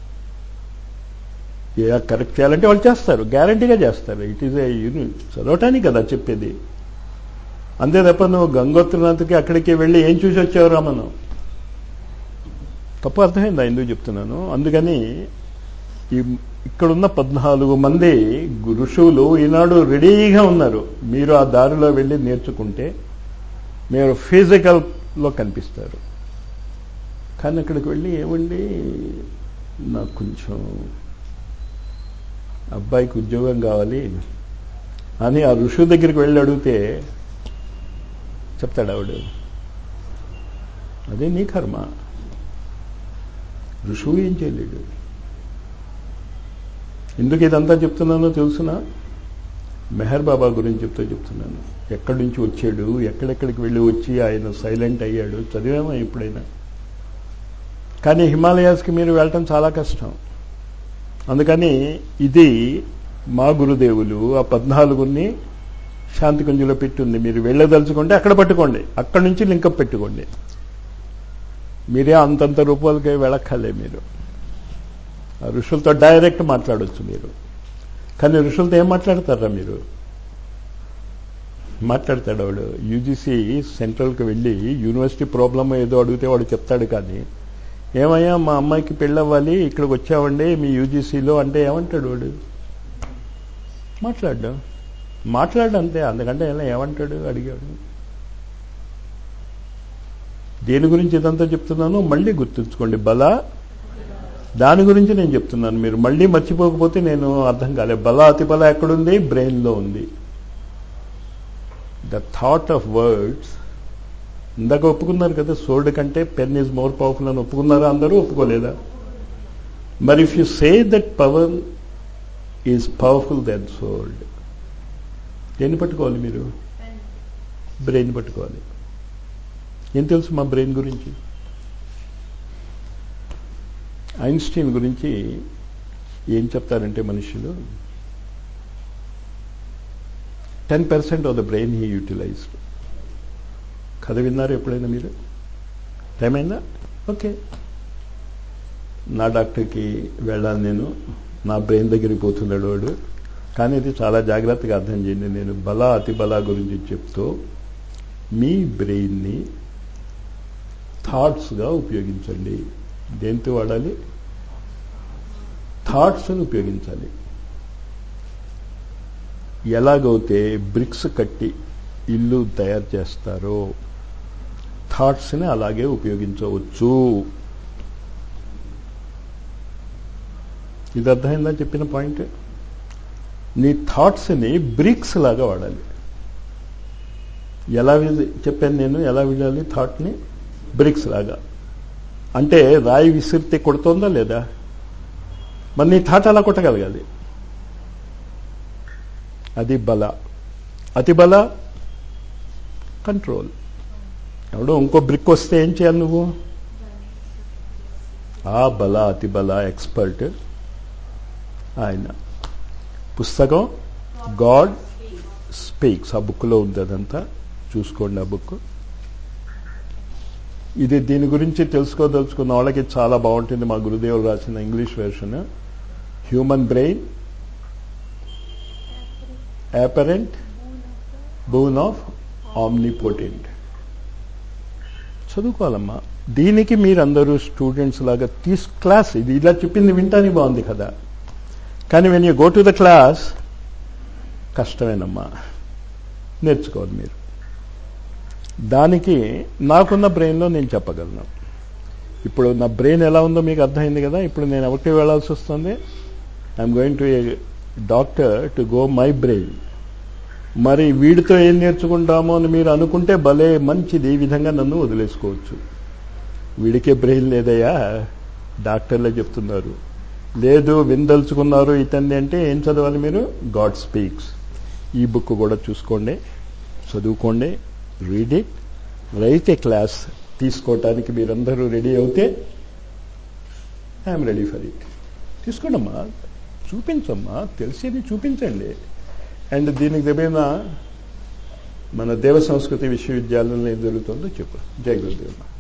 ఏ కరెక్ట్ చేయాలంటే వాళ్ళు చేస్తారు గ్యారంటీగా చేస్తారు ఇట్ ఈజ్ ఏ యూని చదవటానికి కదా చెప్పేది అంతే తప్ప నువ్వు గంగోత్రనాథ్కి అక్కడికి వెళ్ళి ఏం చూసి వచ్చావురా మనం తప్పు అర్థమైందా ఎందుకు చెప్తున్నాను అందుకని ఈ ఇక్కడున్న పద్నాలుగు మంది ఋషువులు ఈనాడు రెడీగా ఉన్నారు మీరు ఆ దారిలో వెళ్ళి నేర్చుకుంటే మీరు ఫిజికల్లో కనిపిస్తారు కానీ అక్కడికి వెళ్ళి ఏమండి నాకు కొంచెం అబ్బాయికి ఉద్యోగం కావాలి అని ఆ ఋషువు దగ్గరికి వెళ్ళి అడిగితే చెప్తాడు ఆవిడ అదే నీ కర్మ ఋషువు ఏం చేయలేడు ఎందుకు ఇదంతా చెప్తున్నానో తెలుసునా మెహర్ బాబా గురించి చెప్తూ చెప్తున్నాను ఎక్కడి నుంచి వచ్చాడు ఎక్కడెక్కడికి వెళ్ళి వచ్చి ఆయన సైలెంట్ అయ్యాడు చదివామా ఎప్పుడైనా కానీ హిమాలయాస్కి మీరు వెళ్ళటం చాలా కష్టం అందుకని ఇది మా గురుదేవులు ఆ పద్నాలుగుని శాంతి కుంజులో పెట్టుంది మీరు వెళ్ళదలుచుకుంటే అక్కడ పట్టుకోండి అక్కడి నుంచి లింకప్ పెట్టుకోండి మీరే అంతంత రూపాయలకి వెళ్ళక్కర్లే మీరు ఆ ఋషులతో డైరెక్ట్ మాట్లాడవచ్చు మీరు కానీ ఋషులతో ఏం మాట్లాడతారా మీరు మాట్లాడతాడు వాడు యూజీసీ సెంట్రల్కి వెళ్ళి యూనివర్సిటీ ప్రాబ్లమ్ ఏదో అడిగితే వాడు చెప్తాడు కానీ ఏమయ్యా మా అమ్మాయికి పెళ్ళవ్వాలి ఇక్కడికి వచ్చావండి మీ యూజీసీలో అంటే ఏమంటాడు వాడు మాట్లాడ్డా మాట్లాడు అంతే అందుకంటే ఎలా ఏమంటాడు అడిగాడు దేని గురించి ఇదంతా చెప్తున్నాను మళ్ళీ గుర్తుంచుకోండి బల దాని గురించి నేను చెప్తున్నాను మీరు మళ్ళీ మర్చిపోకపోతే నేను అర్థం కాలే బల అతి బల ఎక్కడుంది బ్రెయిన్లో ఉంది ద థాట్ ఆఫ్ వర్డ్స్ ఇందాక ఒప్పుకున్నారు కదా సోల్డ్ కంటే పెన్ ఈజ్ మోర్ పవర్ఫుల్ అని ఒప్పుకున్నారా అందరూ ఒప్పుకోలేదా మరి if you say that power is powerful then sold దేన్ని పట్టుకోవాలి మీరు బ్రెయిన్ పట్టుకోవాలి ఏం తెలుసు మా బ్రెయిన్ గురించి ఐన్స్టీన్ గురించి ఏం చెప్తారంటే మనుషులు ten percent of the brain he utilized కథ విన్నారు ఎప్పుడైనా మీరు టైం అయిందా ఓకే నా డాక్టర్కి వెళ్ళాలి నేను నా బ్రెయిన్ దగ్గరికి పోతున్నాడు వాడు కానీ ఇది చాలా జాగ్రత్తగా అర్థం చేయండి నేను బల అతి బల గురించి చెప్తూ మీ బ్రెయిన్ని థాట్స్గా ఉపయోగించండి దేంతో వాడాలి థాట్స్ని ఉపయోగించాలి ఎలాగైతే బ్రిక్స్ కట్టి ఇల్లు తయారు చేస్తారో థాట్స్ని అలాగే ఉపయోగించవచ్చు ఇది అర్థమైందా చెప్పిన పాయింట్ నీ థాట్స్ని బ్రిక్స్ లాగా వాడాలి ఎలా చెప్పాను నేను ఎలా విడాలి థాట్ని బ్రిక్స్ లాగా అంటే రాయి విసిరితే కొడుతోందా లేదా మరి నీ థాట్ అలా కొట్టగలగాలి అది బల అతి బల కంట్రోల్ ఎవడో ఇంకో బ్రిక్ వస్తే ఏం చేయాలి నువ్వు ఆ బల అతి బల ఎక్స్పర్ట్ ఆయన పుస్తకం గాడ్ స్పీక్స్ ఆ బుక్లో ఉంది అదంతా చూసుకోండి ఆ బుక్ ఇది దీని గురించి తెలుసుకోదలుచుకున్న వాళ్ళకి చాలా బాగుంటుంది మా గురుదేవులు రాసిన English version human brain apparent boon of omnipotent చదువుకోవాలమ్మా దీనికి మీరందరూ స్టూడెంట్స్ లాగా తీసు క్లాస్ ఇది ఇలా చెప్పింది వింటానికి బాగుంది కదా కానీ when you go to the class కష్టమేనమ్మా నేర్చుకోవాలి మీరు దానికి నాకున్న బ్రెయిన్లో నేను చెప్పగలను ఇప్పుడు నా బ్రెయిన్ ఎలా ఉందో మీకు అర్థమైంది కదా ఇప్పుడు నేను ఎవరికి వెళ్లాల్సి వస్తుంది I'm going to a doctor to go my brain మరి వీడితో ఏం నేర్చుకుంటామో అని మీరు అనుకుంటే భలే మంచిది ఈ విధంగా నన్ను వదిలేసుకోవచ్చు వీడికే బ్రెయిన్ లేదయ్యా డాక్టర్లే చెప్తున్నారు లేదు విందలుచుకున్నారు ఇతంది అంటే ఏం చదవాలి మీరు గాడ్ స్పీక్స్ ఈ బుక్ కూడా చూసుకోండి చదువుకోండి read it right a class తీసుకోవటానికి మీరందరూ రెడీ అవుతే ఐఎమ్ రెడీ ఫర్ ఇట్ తీసుకోండమ్మా చూపించమ్మా తెలిసేది చూపించండి అండ్ దీనికి ఏమైనా మన దేవ సంస్కృతి విశ్వవిద్యాలయంలో ఏం జరుగుతుందో చెప్పు జై గురుదేవ్